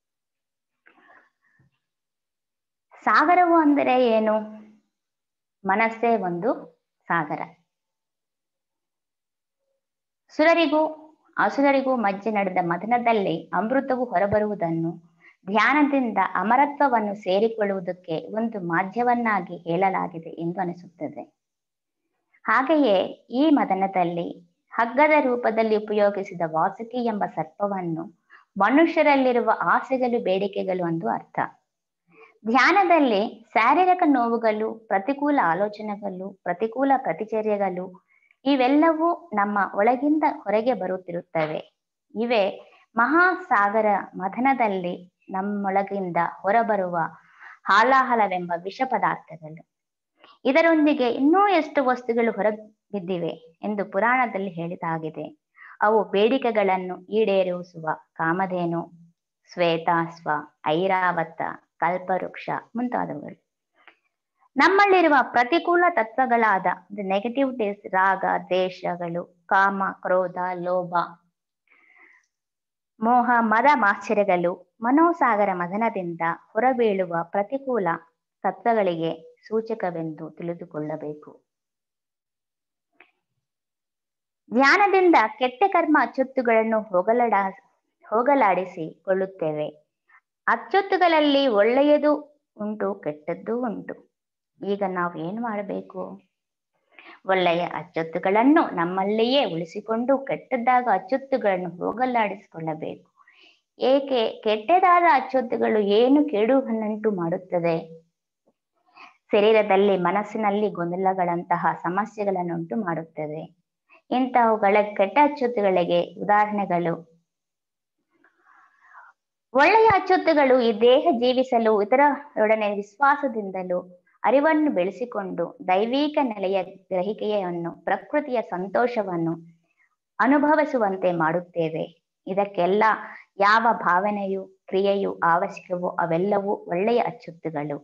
ಸಾಗರವು ಅಂದರೆ ಏನು ಮನಸ್ಸೇ ಒಂದು ಸಾಗರ ಸುರರಿಗೂ ಅಸುರರಿಗೂ ಮಧ್ಯೆ ನಡೆದ ಮಥನದಲ್ಲಿ ಅಮೃತವು ಹೊರಬರುವುದನ್ನು ಧ್ಯಾನದಿಂದ ಅಮರತ್ವವನ್ನು ಸೇರಿಕೊಳ್ಳುವುದಕ್ಕೆ ಒಂದು ಮಾಧ್ಯವನ್ನಾಗಿ ಹೇಳಲಾಗಿದೆ ಎಂದು ಅನಿಸುತ್ತದೆ ಹಾಗೆಯೇ ಈ ಮದನದಲ್ಲಿ ಹಗ್ಗದ ರೂಪದಲ್ಲಿ ಉಪಯೋಗಿಸಿದ ವಾಸುಕಿ ಎಂಬ ಸರ್ಪವನ್ನು ಮನುಷ್ಯರಲ್ಲಿರುವ ಆಸೆಗಳು ಬೇಡಿಕೆಗಳು ಎಂದು ಅರ್ಥ ಧ್ಯಾನದಲ್ಲಿ ಶಾರೀರಿಕ ನೋವುಗಳು ಪ್ರತಿಕೂಲ ಆಲೋಚನೆಗಳು ಪ್ರತಿಕೂಲ ಪ್ರತಿಚರ್ಯಗಳು ಇವೆಲ್ಲವೂ ನಮ್ಮ ಒಳಗಿಂದ ಹೊರಗೆ ಬರುತ್ತಿರುತ್ತವೆ ಇವೇ ಮಹಾಸಾಗರ ಮಥನದಲ್ಲಿ ನಮ್ಮೊಳಗಿಂದ ಹೊರಬರುವ ಹಾಲಾಹಲವೆಂಬ ವಿಷ ಪದಾರ್ಥಗಳು ಇದರೊಂದಿಗೆ ಇನ್ನೂ ಎಷ್ಟು ವಸ್ತುಗಳು ಹೊರಬಿದ್ದಿವೆ ಎಂದು ಪುರಾಣದಲ್ಲಿ ಹೇಳಿದಾಗಿದೆ ಅವು ಬೇಡಿಕೆಗಳನ್ನು ಈಡೇರಿಸುವ ಕಾಮಧೇನು ಶ್ವೇತಾಸ್ವ ಐರಾವತ ಕಲ್ಪವೃಕ್ಷ ಮುಂತಾದವುಗಳು ನಮ್ಮಲ್ಲಿರುವ ಪ್ರತಿಕೂಲ ತತ್ವಗಳಾದ ನೆಗೆಟಿವಿಟೀಸ್ ರಾಗ ದೇಶಗಳು ಕಾಮ ಕ್ರೋಧ ಲೋಭ ಮೋಹ ಮದ ಮಾಶ್ಚರ್ಯಗಳು ಮನೋಸಾಗರ ಮದನದಿಂದ ಹೊರಬೀಳುವ ಪ್ರತಿಕೂಲ ತತ್ವಗಳಿಗೆ ಸೂಚಕವೆಂದು ತಿಳಿದುಕೊಳ್ಳಬೇಕು ಧ್ಯಾನದಿಂದ ಕೆಟ್ಟ ಕರ್ಮ ಅಚ್ಚೊತ್ತುಗಳನ್ನು ಹೋಗಲಡ ಹೋಗಲಾಡಿಸಿ ಕೊಳ್ಳುತ್ತೇವೆ ಅಚ್ಚೊತ್ತುಗಳಲ್ಲಿ ಒಳ್ಳೆಯದು ಉಂಟು ಕೆಟ್ಟದ್ದು ಉಂಟು ಈಗ ನಾವು ಏನು ಮಾಡಬೇಕು ಒಳ್ಳೆಯ ಅಚ್ಚೊತ್ತುಗಳನ್ನು ನಮ್ಮಲ್ಲಿಯೇ ಉಳಿಸಿಕೊಂಡು ಕೆಟ್ಟದ್ದಾಗ ಅಚ್ಚೊತ್ತುಗಳನ್ನು ಹೋಗಲಾಡಿಸಿಕೊಳ್ಳಬೇಕು ಏಕೆ ಕೆಟ್ಟದಾದ ಅಚ್ಚೊತ್ತುಗಳು ಏನು ಕೇಡುವನ್ನುಂಟು ಮಾಡುತ್ತದೆ ಶರೀರದಲ್ಲಿ ಮನಸ್ಸಿನಲ್ಲಿ ಗೊಂದಲಗಳಂತಹ ಸಮಸ್ಯೆಗಳನ್ನುಂಟು ಮಾಡುತ್ತದೆ ಇಂತಹವುಗಳ ಕೆಟ್ಟ ಅಚ್ಚೊತ್ತುಗಳಿಗೆ ಉದಾಹರಣೆಗಳು ಒಳ್ಳೆಯ ಅಚ್ಚೊತ್ತುಗಳು ಈ ದೇಹ ಜೀವಿಸಲು ಇತರರೊಡನೆ ವಿಶ್ವಾಸದಿಂದಲೂ ಅರಿವನ್ನು ಬೆಳೆಸಿಕೊಂಡು ದೈವಿಕ ನೆಲೆಯ ಗ್ರಹಿಕೆಯನ್ನು ಪ್ರಕೃತಿಯ ಸಂತೋಷವನ್ನು ಅನುಭವಿಸುವಂತೆ ಮಾಡುತ್ತೇವೆ ಇದಕ್ಕೆಲ್ಲ ಯಾವ ಭಾವನೆಯು ಕ್ರಿಯೆಯು ಅವಶ್ಯಕವೋ ಅವೆಲ್ಲವೂ ಒಳ್ಳೆಯ ಅಚ್ಚೊತ್ತುಗಳು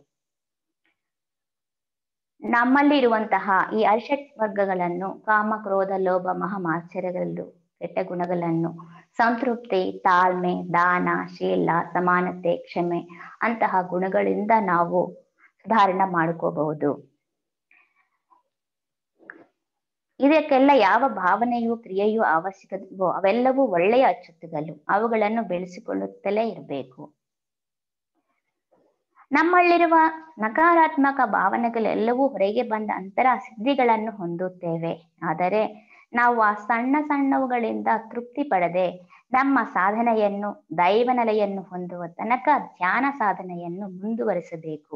ನಮ್ಮಲ್ಲಿರುವಂತಹ ಈ ಅರ್ಷಟ್ ವರ್ಗಗಳನ್ನು ಕಾಮ ಕ್ರೋಧ ಲೋಭ ಮಹಾಮಾಶ್ಚರ್ಯಗಳು ಕೆಟ್ಟ ಗುಣಗಳನ್ನು ಸಂತೃಪ್ತಿ ತಾಳ್ಮೆ ದಾನ ಶೀಲ ಸಮಾನತೆ ಕ್ಷಮೆ ಅಂತಹ ಗುಣಗಳಿಂದ ನಾವು ಸುಧಾರಣೆ ಮಾಡ್ಕೋಬಹುದು ಇದಕ್ಕೆಲ್ಲ ಯಾವ ಭಾವನೆಯು ಕ್ರಿಯೆಯು ಅವಶ್ಯಕವೋ ಅವೆಲ್ಲವೂ ಒಳ್ಳೆಯ ಅಚ್ಚುತ್ತುಗಳು ಅವುಗಳನ್ನು ಬೆಳೆಸಿಕೊಳ್ಳುತ್ತಲೇ ಇರಬೇಕು ನಮ್ಮಲ್ಲಿರುವ ನಕಾರಾತ್ಮಕ ಭಾವನೆಗಳೆಲ್ಲವೂ ಹೊರಗೆ ಬಂದ ಅಂತರ ಸಿದ್ಧಿಗಳನ್ನು ಹೊಂದುತ್ತೇವೆ ಆದರೆ ನಾವು ಆ ಸಣ್ಣ ಸಣ್ಣವುಗಳಿಂದ ತೃಪ್ತಿ ಪಡದೆ ನಮ್ಮ ಸಾಧನೆಯನ್ನು ದೈವನೆಲೆಯನ್ನು ಹೊಂದುವ ತನಕ ಧ್ಯಾನ ಸಾಧನೆಯನ್ನು ಮುಂದುವರಿಸಬೇಕು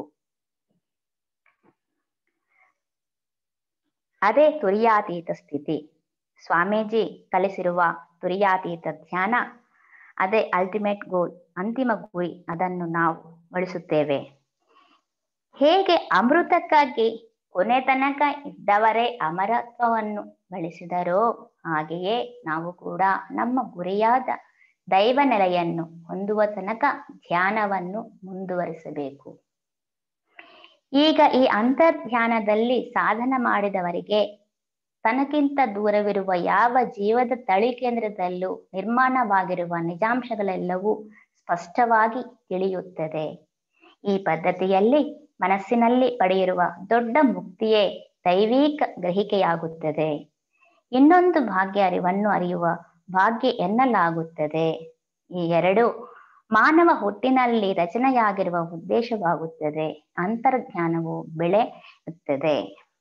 ಅದೇ ತುರಿಯಾತೀತ ಸ್ಥಿತಿ ಸ್ವಾಮೀಜಿ ಕಲಿಸಿರುವ ತುರಿಯಾತೀತ ಧ್ಯಾನ ಅದೇ ಅಲ್ಟಿಮೇಟ್ ಗೋಲ್ ಅಂತಿಮ ಗುರಿ ಅದನ್ನು ನಾವು ಬಳಸುತ್ತೇವೆ ಹೇಗೆ ಅಮೃತಕ್ಕಾಗಿ ಕೊನೆ ತನಕ ಇದ್ದವರೇ ಅಮರತ್ವವನ್ನು ಗಳಿಸಿದರೋ ಹಾಗೆಯೇ ನಾವು ಕೂಡ ನಮ್ಮ ಗುರಿಯಾದ ದೈವ ನೆಲೆಯನ್ನು ಹೊಂದುವ ತನಕ ಧ್ಯಾನವನ್ನು ಮುಂದುವರಿಸಬೇಕು ಈಗ ಈ ಅಂತರ್ಧ್ಯಾನದಲ್ಲಿ ಸಾಧನ ಮಾಡಿದವರಿಗೆ ತನಗಿಂತ ದೂರವಿರುವ ಯಾವ ಜೀವದ ತಳಿ ಕೇಂದ್ರದಲ್ಲೂ ನಿರ್ಮಾಣವಾಗಿರುವ ನಿಜಾಂಶಗಳೆಲ್ಲವೂ ಸ್ಪಷ್ಟವಾಗಿ ತಿಳಿಯುತ್ತದೆ ಈ ಪದ್ಧತಿಯಲ್ಲಿ ಮನಸ್ಸಿನಲ್ಲಿ ಪಡೆಯಿರುವ ದೊಡ್ಡ ಮುಕ್ತಿಯೇ ದೈವಿಕ ಗ್ರಹಿಕೆಯಾಗುತ್ತದೆ ಇನ್ನೊಂದು ಭಾಗ್ಯ ಅರಿವನ್ನು ಅರಿಯುವ ಭಾಗ್ಯ ಎನ್ನಲಾಗುತ್ತದೆ ಈ ಎರಡು ಮಾನವ ಹುಟ್ಟಿನಲ್ಲಿ ರಚನೆಯಾಗಿರುವ ಉದ್ದೇಶವಾಗುತ್ತದೆ ಅಂತರ್ಜ್ಞಾನವು ಬೆಳೆಯುತ್ತದೆ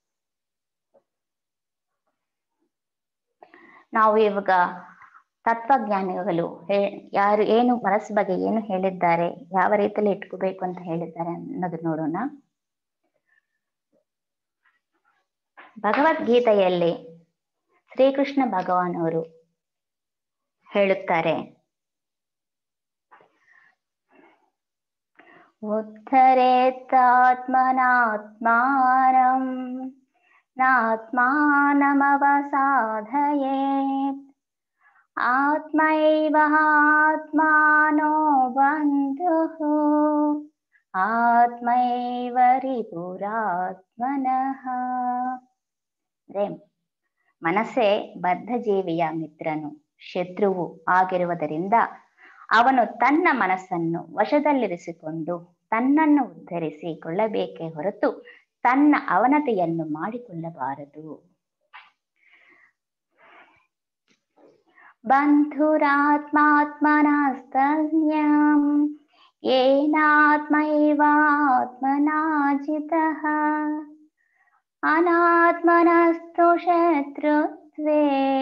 ನಾವು ಇವಾಗ ತತ್ವಜ್ಞಾನಿಗಳು ಯಾರು ಏನು ಮನಸ್ಸು ಬಗ್ಗೆ ಏನು ಹೇಳಿದ್ದಾರೆ ಯಾವ ರೀತಿಯಲ್ಲಿ ಇಟ್ಕೋಬೇಕು ಅಂತ ಹೇಳಿದ್ದಾರೆ ಅನ್ನೋದು ನೋಡೋಣ ಭಗವದ್ಗೀತೆಯಲ್ಲಿ ಶ್ರೀಕೃಷ್ಣ ಭಗವಾನ್ ಅವರು ಹೇಳುತ್ತಾರೆ ಉತ್ತರೇತ್ತಾತ್ಮನಾತ್ಮಾನಂ ನಾತ್ಮಾನಮವಸಾಧಯೇತ್ ಆತ್ಮೈವ ಆತ್ಮಾನೋ ಬಂಧುಃ ಆತ್ಮೈವ ರಿಪುರಾತ್ಮನಃ ಅಂದ್ರೆ ಮನಸ್ಸೇ ಬದ್ಧ ಜೀವಿಯ ಮಿತ್ರನು ಶತ್ರುವು ಆಗಿರುವುದರಿಂದ ಅವನು ತನ್ನ ಮನಸ್ಸನ್ನು ವಶದಲ್ಲಿರಿಸಿಕೊಂಡು ತನ್ನನ್ನು ಉದ್ಧರಿಸಿಕೊಳ್ಳಬೇಕೇ ಹೊರತು ತನ್ನ ಅವನತೆಯನ್ನು ಮಾಡಿಕೊಳ್ಳಬಾರದು ಬಂಧುರಾತ್ಮಾತ್ಮನಾಸ್ತನ್ಯಂ ಏನಾತ್ಮೈವಾತ್ಮನಾಜಿತಃ ಅನಾತ್ಮನಸ್ತು ಶತ್ರುತ್ವೇ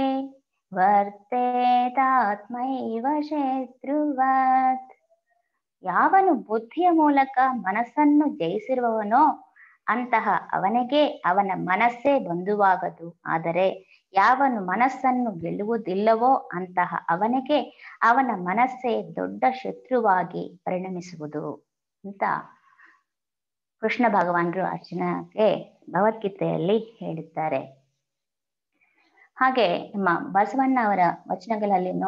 ವರ್ತೇತಾತ್ಮೈವ ಶತ್ರುವತ್ ಯಾವನು ಬುದ್ಧಿಯ ಮೂಲಕ ಮನಸ್ಸನ್ನು ಜಯಿಸಿರುವವನೋ ಅಂತಹ ಅವನಿಗೆ ಅವನ ಮನಸ್ಸೇ ಬಂಧುವಾಗದು ಆದರೆ ಯಾವನು ಮನಸ್ಸನ್ನು ಗೆಲ್ಲುವುದಿಲ್ಲವೋ ಅಂತಹ ಅವನಿಗೆ ಅವನ ಮನಸ್ಸೇ ದೊಡ್ಡ ಶತ್ರುವಾಗಿ ಪರಿಣಮಿಸುವುದು ಅಂತ ಕೃಷ್ಣ ಭಗವಾನರು ಅರ್ಜುನಗೆ ಭಗವದ್ಗೀತೆಯಲ್ಲಿ ಹೇಳಿದ್ದಾರೆ ಹಾಗೆ ನಮ್ಮ ಬಸವಣ್ಣ ಅವರ ವಚನಗಳಲ್ಲಿನೂ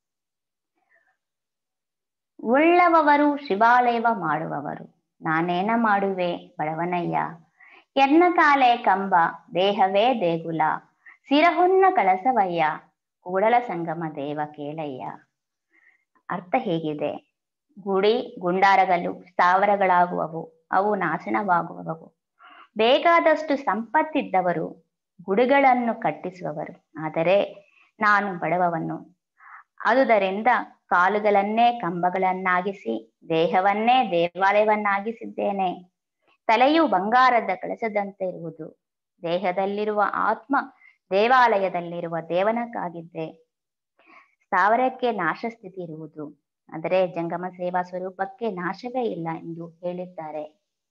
ಉಳ್ಳವವರು ಶಿವಾಲಯವ ಮಾಡುವವರು ನಾನೇನ ಮಾಡುವೆ ಬಡವನಯ್ಯ ಎನ್ನ ಕಾಲೆ ಕಂಬ ದೇಹವೇ ದೇಗುಲ ಸಿರಹುನ್ನ ಕಳಸವಯ್ಯ ಕೂಡಲ ಸಂಗಮ ದೇವ ಕೇಳಯ್ಯ ಅರ್ಥ ಹೇಗಿದೆ ಗುಡಿ ಗುಂಡಾರಗಳು ಸ್ಥಾವರಗಳಾಗುವವು ಅವು ನಾಶನವಾಗುವವು ಬೇಕಾದಷ್ಟು ಸಂಪತ್ತಿದ್ದವರು ಗುಡಿಗಳನ್ನು ಕಟ್ಟಿಸುವವರು ಆದರೆ ನಾನು ಬಡವವನ್ನು ಆದುದರಿಂದ ಕಾಲುಗಳನ್ನೇ ಕಂಬಗಳನ್ನಾಗಿಸಿ ದೇಹವನ್ನೇ ದೇವಾಲಯವನ್ನಾಗಿಸಿದ್ದೇನೆ ತಲೆಯು ಬಂಗಾರದ ಕಳಸದಂತೆ ಇರುವುದು ದೇಹದಲ್ಲಿರುವ ಆತ್ಮ ದೇವಾಲಯದಲ್ಲಿರುವ ದೇವನಕ್ಕಾಗಿದ್ದೆ ಸ್ಥಾವರಕ್ಕೆ ನಾಶ ಸ್ಥಿತಿ ಇರುವುದು ಆದರೆ ಜಂಗಮ ಸೇವಾ ಸ್ವರೂಪಕ್ಕೆ ನಾಶವೇ ಇಲ್ಲ ಎಂದು ಹೇಳಿದ್ದಾರೆ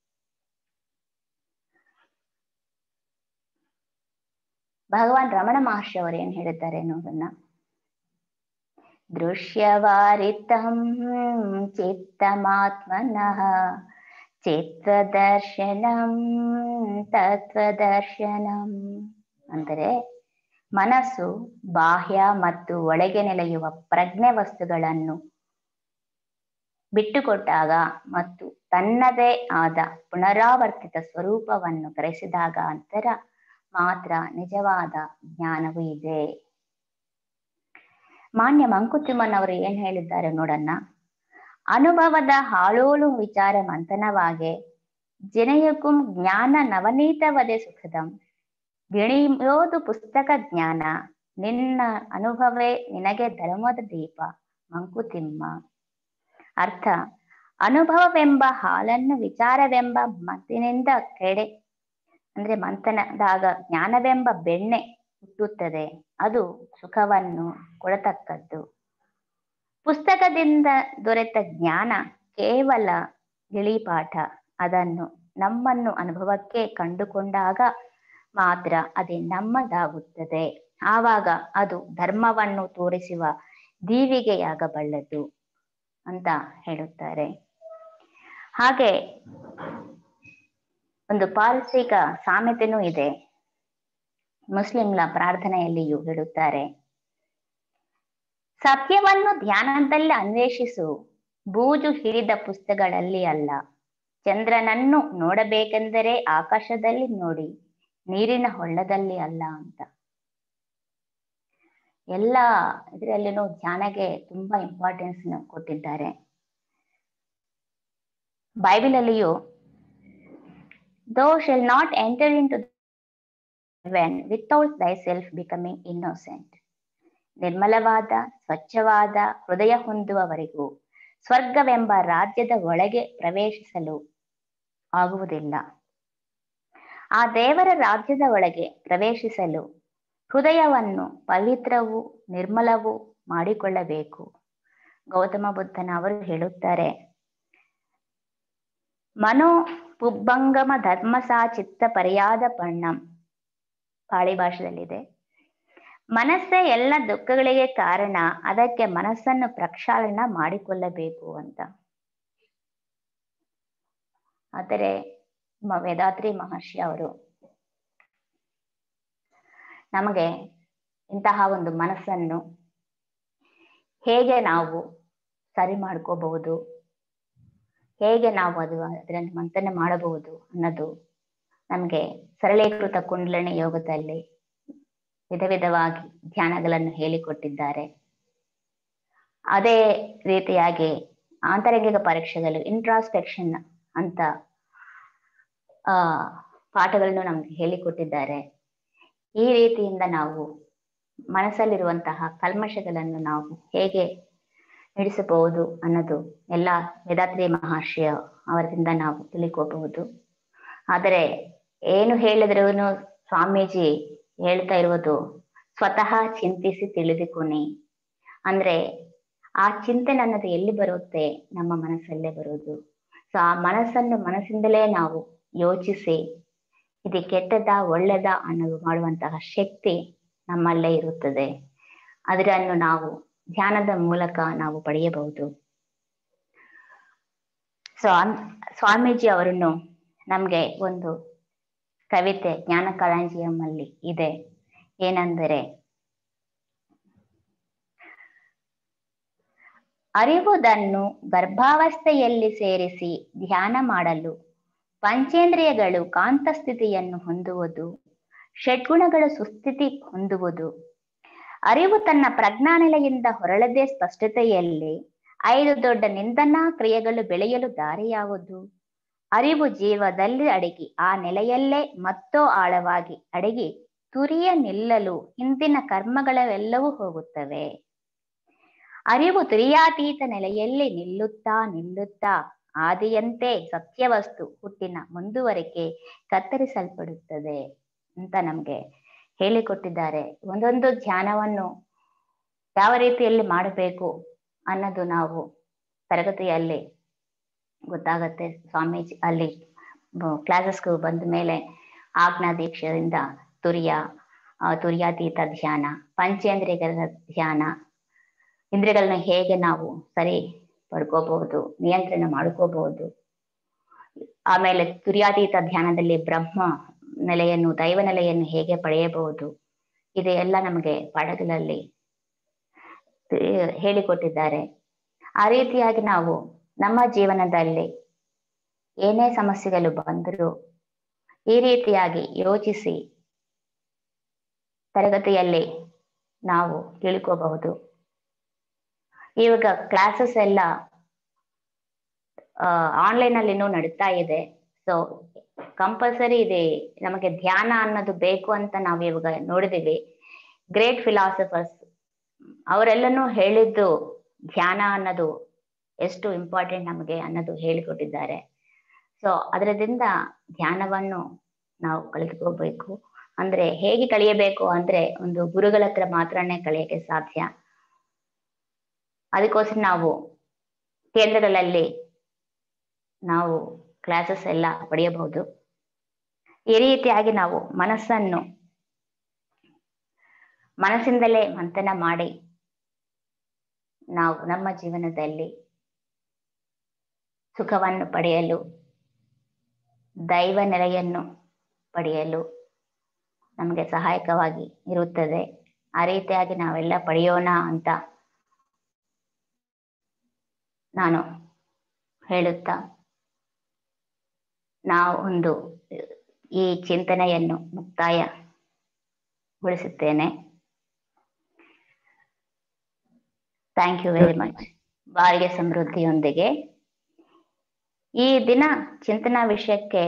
ಭಗವಾನ್ ರಮಣ ಮಹರ್ಷಿ ಅವರು ಏನ್ ಹೇಳಿದ್ದಾರೆ ನೋಡೋಣ ದೃಶ್ಯವಾರಿತಂ ಚಿತ್ತಮಾತ್ಮನಃ ಚಿತ್ರದರ್ಶನಂ ತತ್ವದರ್ಶನಂ ಅಂದರೆ ಮನಸ್ಸು ಬಾಹ್ಯ ಮತ್ತು ಒಳಗೆ ನೆಲೆಯುವ ಪ್ರಜ್ಞೆ ವಸ್ತುಗಳನ್ನು ಬಿಟ್ಟುಕೊಟ್ಟಾಗ ಮತ್ತು ತನ್ನದೇ ಆದ ಪುನರಾವರ್ತಿತ ಸ್ವರೂಪವನ್ನು ಗ್ರಹಿಸಿದಾಗ ಅಂತರ ಮಾತ್ರ ನಿಜವಾದ ಜ್ಞಾನವೂ ಇದೆ ಮಾನ್ಯ ಮಂಕುತಿಮ್ಮನ್ ಅವರು ಏನ್ ಹೇಳಿದ್ದಾರೆ ನೋಡನ್ನ ಅನುಭವದ ಹಾಳೋಲು ವಿಚಾರ ಮಂಥನವಾಗೆ ಜಿನೆಯಕುಂ ಜ್ಞಾನ ನವನೀತವದೆ ಸುಖದಂ ಗಿಣಿಯೋದು ಪುಸ್ತಕ ಜ್ಞಾನ ನಿನ್ನ ಅನುಭವೇ ನಿನಗೆ ಧರ್ಮದ ದೀಪ ಮಂಕುತಿಮ್ಮ ಅರ್ಥ ಅನುಭವವೆಂಬ ಹಾಲನ್ನು ವಿಚಾರವೆಂಬ ಮತ್ತಿನಿಂದ ಕೆಡೆ ಅಂದ್ರೆ ಮಂಥನದಾಗ ಜ್ಞಾನವೆಂಬ ಬೆಣ್ಣೆ ಹುಟ್ಟುತ್ತದೆ ಅದು ಸುಖವನ್ನು ಕೊಡತಕ್ಕದ್ದು ಪುಸ್ತಕದಿಂದ ದೊರೆತ ಜ್ಞಾನ ಕೇವಲ ಗಿಳಿಪಾಠ ಅದನ್ನು ನಮ್ಮನ್ನು ಅನುಭವಕ್ಕೆ ಕಂಡುಕೊಂಡಾಗ ಮಾತ್ರ ಅದೇ ನಮ್ಮದಾಗುತ್ತದೆ ಆವಾಗ ಅದು ಧರ್ಮವನ್ನು ತೋರಿಸುವ ದೀವಿಗೆಯಾಗಬಲ್ಲದು ಅಂತ ಹೇಳುತ್ತಾರೆ ಹಾಗೆ ಒಂದು ಪಾರಸಿಕ ಸಾಮೆತೆನೂ ಇದೆ ಮುಸ್ಲಿಂಲ ಪ್ರಾರ್ಥನೆಯಲ್ಲಿಯೂ ಹೇಳುತ್ತಾರೆ ಸತ್ಯವನ್ನು ಧ್ಯಾನದಲ್ಲಿ ಅನ್ವೇಷಿಸು ಬೂಜು ಹಿಡಿದ ಪುಸ್ತಕಗಳಲ್ಲಿ ಅಲ್ಲ ಚಂದ್ರನನ್ನು ನೋಡಬೇಕೆಂದರೆ ಆಕಾಶದಲ್ಲಿ ನೋಡಿ ನೀರಿನ ಹೊಳ್ಳದಲ್ಲಿ ಅಲ್ಲ ಅಂತ ಎಲ್ಲ ಇದರಲ್ಲಿನೂ ಧ್ಯಾನಗೆ ತುಂಬಾ ಇಂಪಾರ್ಟೆನ್ಸ್ ಕೊಟ್ಟಿದ್ದಾರೆ ಬೈಬಲಲ್ಲಿಯೂ thou shalt not enter into heaven without thy self becoming innocent ನಿರ್ಮಲವಾದ ಸ್ವಚ್ಛವಾದ ಹೃದಯ ಹೊಂದುವವರೆಗೂ ಸ್ವರ್ಗವೆಂಬ ರಾಜ್ಯದ ಒಳಗೆ ಪ್ರವೇಶಿಸಲು ಆಗುವುದಿಲ್ಲ ಆ ದೇವರ ರಾಜ್ಯದ ಒಳಗೆ ಪ್ರವೇಶಿಸಲು ಹೃದಯವನ್ನು ಪವಿತ್ರವೂ ನಿರ್ಮಲವೂ ಮಾಡಿಕೊಳ್ಳಬೇಕು ಗೌತಮ ಬುದ್ಧನ ಅವರು ಹೇಳುತ್ತಾರೆ ಮನೋ ಪುಬ್ಬಂಗಮ ಧರ್ಮಸಾ ಚಿತ್ತ ಪರ್ಯಾದ ಪಣ್ಣಂ ಪಾಳಿ ಭಾಷೆದಲ್ಲಿದೆ ಮನಸ್ಸೇ ಎಲ್ಲ ದುಃಖಗಳಿಗೆ ಕಾರಣ ಅದಕ್ಕೆ ಮನಸ್ಸನ್ನು ಪ್ರಕ್ಷಾಳನ ಮಾಡಿಕೊಳ್ಳಬೇಕು ಅಂತ ಆದರೆ ಮ- ವೇದಾದ್ರಿ ಮಹರ್ಷಿ ಅವರು ನಮಗೆ ಇಂತಹ ಒಂದು ಮನಸ್ಸನ್ನು ಹೇಗೆ ನಾವು ಸರಿ ಮಾಡ್ಕೋಬಹುದು ಹೇಗೆ ನಾವು ಅದು ಅದರಲ್ಲಿ ಮಂಥನೆ ಮಾಡಬಹುದು ಅನ್ನೋದು ನಮಗೆ ಸರಳೀಕೃತ ಕುಂಡಲಣಿ ಯೋಗದಲ್ಲಿ ವಿಧ ವಿಧವಾಗಿ ಧ್ಯಾನಗಳನ್ನು ಹೇಳಿಕೊಟ್ಟಿದ್ದಾರೆ ಅದೇ ರೀತಿಯಾಗಿ ಆಂತರಂಗಿಕ ಪರೀಕ್ಷೆಗಳು ಇಂಟ್ರಾಸ್ಪೆಕ್ಷನ್ ಅಂತ ಆ ಪಾಠಗಳನ್ನು ನಮ್ಗೆ ಹೇಳಿಕೊಟ್ಟಿದ್ದಾರೆ ಈ ರೀತಿಯಿಂದ ನಾವು ಮನಸ್ಸಲ್ಲಿರುವಂತಹ ಕಲ್ಮಶಗಳನ್ನು ನಾವು ಹೇಗೆ ನಡೆಸಬಹುದು ಅನ್ನೋದು ಎಲ್ಲ ವೇದಾತ್ರಿ ಮಹರ್ಷಿಯ ಅವರಿಂದ ನಾವು ತಿಳ್ಕೋಬಹುದು ಆದರೆ ಏನು ಹೇಳಿದ್ರು ಸ್ವಾಮೀಜಿ ಹೇಳ್ತಾ ಇರುವುದು ಸ್ವತಃ ಚಿಂತಿಸಿ ತಿಳಿದುಕೊನಿ ಅಂದ್ರೆ ಆ ಚಿಂತನೆ ಅನ್ನೋದು ಎಲ್ಲಿ ಬರುತ್ತೆ ನಮ್ಮ ಮನಸ್ಸಲ್ಲೇ ಬರುವುದು ಸೊ ಆ ಮನಸ್ಸನ್ನು ಮನಸ್ಸಿಂದಲೇ ನಾವು ಯೋಚಿಸಿ ಇದು ಕೆಟ್ಟದ ಒಳ್ಳೆದ ಅನ್ನೋದು ಮಾಡುವಂತಹ ಶಕ್ತಿ ನಮ್ಮಲ್ಲೇ ಇರುತ್ತದೆ ಅದನ್ನು ನಾವು ಧ್ಯಾನದ ಮೂಲಕ ನಾವು ಪಡೆಯಬಹುದು ಸೊ ಸ್ವಾಮೀಜಿ ಅವರನ್ನು ನಮ್ಗೆ ಒಂದು ಕವಿತೆ ಜ್ಞಾನ ಕಳಂಜಿಯಮ್ಮಲ್ಲಿ ಇದೆ ಏನೆಂದರೆ ಅರಿವುದನ್ನು ಗರ್ಭಾವಸ್ಥೆಯಲ್ಲಿ ಸೇರಿಸಿ ಧ್ಯಾನ ಮಾಡಲು ಪಂಚೇಂದ್ರಿಯಗಳು ಕಾಂತ ಸ್ಥಿತಿಯನ್ನು ಹೊಂದುವುದು ಷಡ್ಗುಣಗಳು ಸುಸ್ಥಿತಿ ಹೊಂದುವುದು ಅರಿವು ತನ್ನ ಪ್ರಜ್ಞಾನೆಲೆಯಿಂದ ಹೊರಳದೆ ಸ್ಪಷ್ಟತೆಯಲ್ಲಿ ಐದು ದೊಡ್ಡ ನಿಂದನಾ ಕ್ರಿಯೆಗಳು ಬೆಳೆಯಲು ದಾರಿ ಯಾವುದು ಅರಿವು ಜೀವದಲ್ಲಿ ಅಡಗಿ ಆ ನೆಲೆಯಲ್ಲೇ ಮತ್ತೋ ಆಳವಾಗಿ ಅಡಗಿ ತುರಿಯ ನಿಲ್ಲಲು ಹಿಂದಿನ ಕರ್ಮಗಳೆಲ್ಲವೂ ಹೋಗುತ್ತವೆ ಅರಿವು ತುರಿಯಾತೀತ ನೆಲೆಯಲ್ಲಿ ನಿಲ್ಲುತ್ತಾ ನಿಲ್ಲುತ್ತಾ ಆದಿಯಂತೆ ಸತ್ಯವಸ್ತು ಹುಟ್ಟಿನ ಮುಂದುವರಿಕೆ ಕತ್ತರಿಸಲ್ಪಡುತ್ತದೆ ಅಂತ ನಮ್ಗೆ ಹೇಳಿಕೊಟ್ಟಿದ್ದಾರೆ ಒಂದೊಂದು ಧ್ಯಾನವನ್ನು ಯಾವ ರೀತಿಯಲ್ಲಿ ಮಾಡಬೇಕು ಅನ್ನೋದು ನಾವು ತರಗತಿಯಲ್ಲಿ ಗೊತ್ತಾಗತ್ತೆ ಸ್ವಾಮೀಜಿ ಅಲ್ಲಿ ಕ್ಲಾಸಸ್ಗೆ ಬಂದ ಮೇಲೆ ಆಜ್ಞಾ ದೀಕ್ಷೆಯಿಂದ ತುರಿಯ ಆ, ತುರ್ಯಾತೀತ ಧ್ಯಾನ ಪಂಚೇಂದ್ರಿಯಗಳ ಧ್ಯಾನ ಇಂದ್ರಿಯಗಳನ್ನ ಹೇಗೆ ನಾವು ಸರಿ ಪಡ್ಕೋಬಹುದು ನಿಯಂತ್ರಣ ಮಾಡ್ಕೋಬಹುದು ಆಮೇಲೆ ತುರ್ಯಾತೀತ ಧ್ಯಾನದಲ್ಲಿ ಬ್ರಹ್ಮ ನೆಲೆಯನ್ನು ದೈವ ನೆಲೆಯನ್ನು ಹೇಗೆ ಪಡೆಯಬಹುದು ಇದು ಎಲ್ಲ ನಮಗೆ ಪಾಠಗಳಲ್ಲಿ ತಿ- ಹೇಳಿಕೊಟ್ಟಿದ್ದಾರೆ ಆ ರೀತಿಯಾಗಿ ನಾವು ನಮ್ಮ ಜೀವನದಲ್ಲಿ ಏನೇ ಸಮಸ್ಯೆಗಳು ಬಂದರೂ ಈ ರೀತಿಯಾಗಿ ಯೋಚಿಸಿ ತರಗತಿಯಲ್ಲಿ ನಾವು ತಿಳ್ಕೋಬಹುದು ಇವಾಗ ಕ್ಲಾಸಸ್ ಎಲ್ಲ ಆನ್ಲೈನ್ ಅಲ್ಲಿ ಇನ್ನೂ ನಡೀತಾ ಇದೆ ಸೊ ಕಂಪಲ್ಸರಿ ಇದೆ ನಮಗೆ ಧ್ಯಾನ ಅನ್ನೋದು ಬೇಕು ಅಂತ ನಾವು ಇವಾಗ ನೋಡಿದೀವಿ ಗ್ರೇಟ್ ಫಿಲಾಸಫರ್ಸ್ ಅವರೆಲ್ಲನೂ ಹೇಳಿದ್ದು ಧ್ಯಾನ ಅನ್ನೋದು ಎಷ್ಟು ಇಂಪಾರ್ಟೆಂಟ್ ನಮಗೆ ಅನ್ನೋದು ಹೇಳಿಕೊಟ್ಟಿದ್ದಾರೆ ಸೊ ಅದರದಿಂದ ಧ್ಯಾನವನ್ನು ನಾವು ಕಲಿತ್ಕೋಬೇಕು ಅಂದ್ರೆ ಹೇಗೆ ಕಲಿಯಬೇಕು ಅಂದ್ರೆ ಒಂದು ಗುರುಗಳ ಹತ್ರ ಮಾತ್ರನೇ ಕಲಿಯಕ್ಕೆ ಸಾಧ್ಯ ಅದಕ್ಕೋಸ್ಕರ ನಾವು ಕೇಂದ್ರಗಳಲ್ಲಿ ನಾವು ಕ್ಲಾಸಸ್ ಎಲ್ಲ ಪಡೆಯಬಹುದು ಈ ರೀತಿಯಾಗಿ ನಾವು ಮನಸ್ಸನ್ನು ಮನಸ್ಸಿಂದಲೇ ಮಂಥನ ಮಾಡಿ ನಾವು ನಮ್ಮ ಜೀವನದಲ್ಲಿ ಸುಖವನ್ನು ಪಡೆಯಲು ದೈವ ನೆಲೆಯನ್ನು ಪಡೆಯಲು ನಮಗೆ ಸಹಾಯಕವಾಗಿ ಇರುತ್ತದೆ ಆ ರೀತಿಯಾಗಿ ನಾವೆಲ್ಲ ಪಡೆಯೋಣ ಅಂತ ನಾನು ಹೇಳುತ್ತಾ ನಾವು ಒಂದು ಈ ಚಿಂತನೆಯನ್ನು ಮುಕ್ತಾಯಗೊಳಿಸುತ್ತೇನೆ ಥ್ಯಾಂಕ್ ಯು ವೆರಿ ಮಚ್ ಬಾಳ್ಗೆ ಸಮೃದ್ಧಿಯೊಂದಿಗೆ ಈ ದಿನ ಚಿಂತನಾ ವಿಷಯಕ್ಕೆ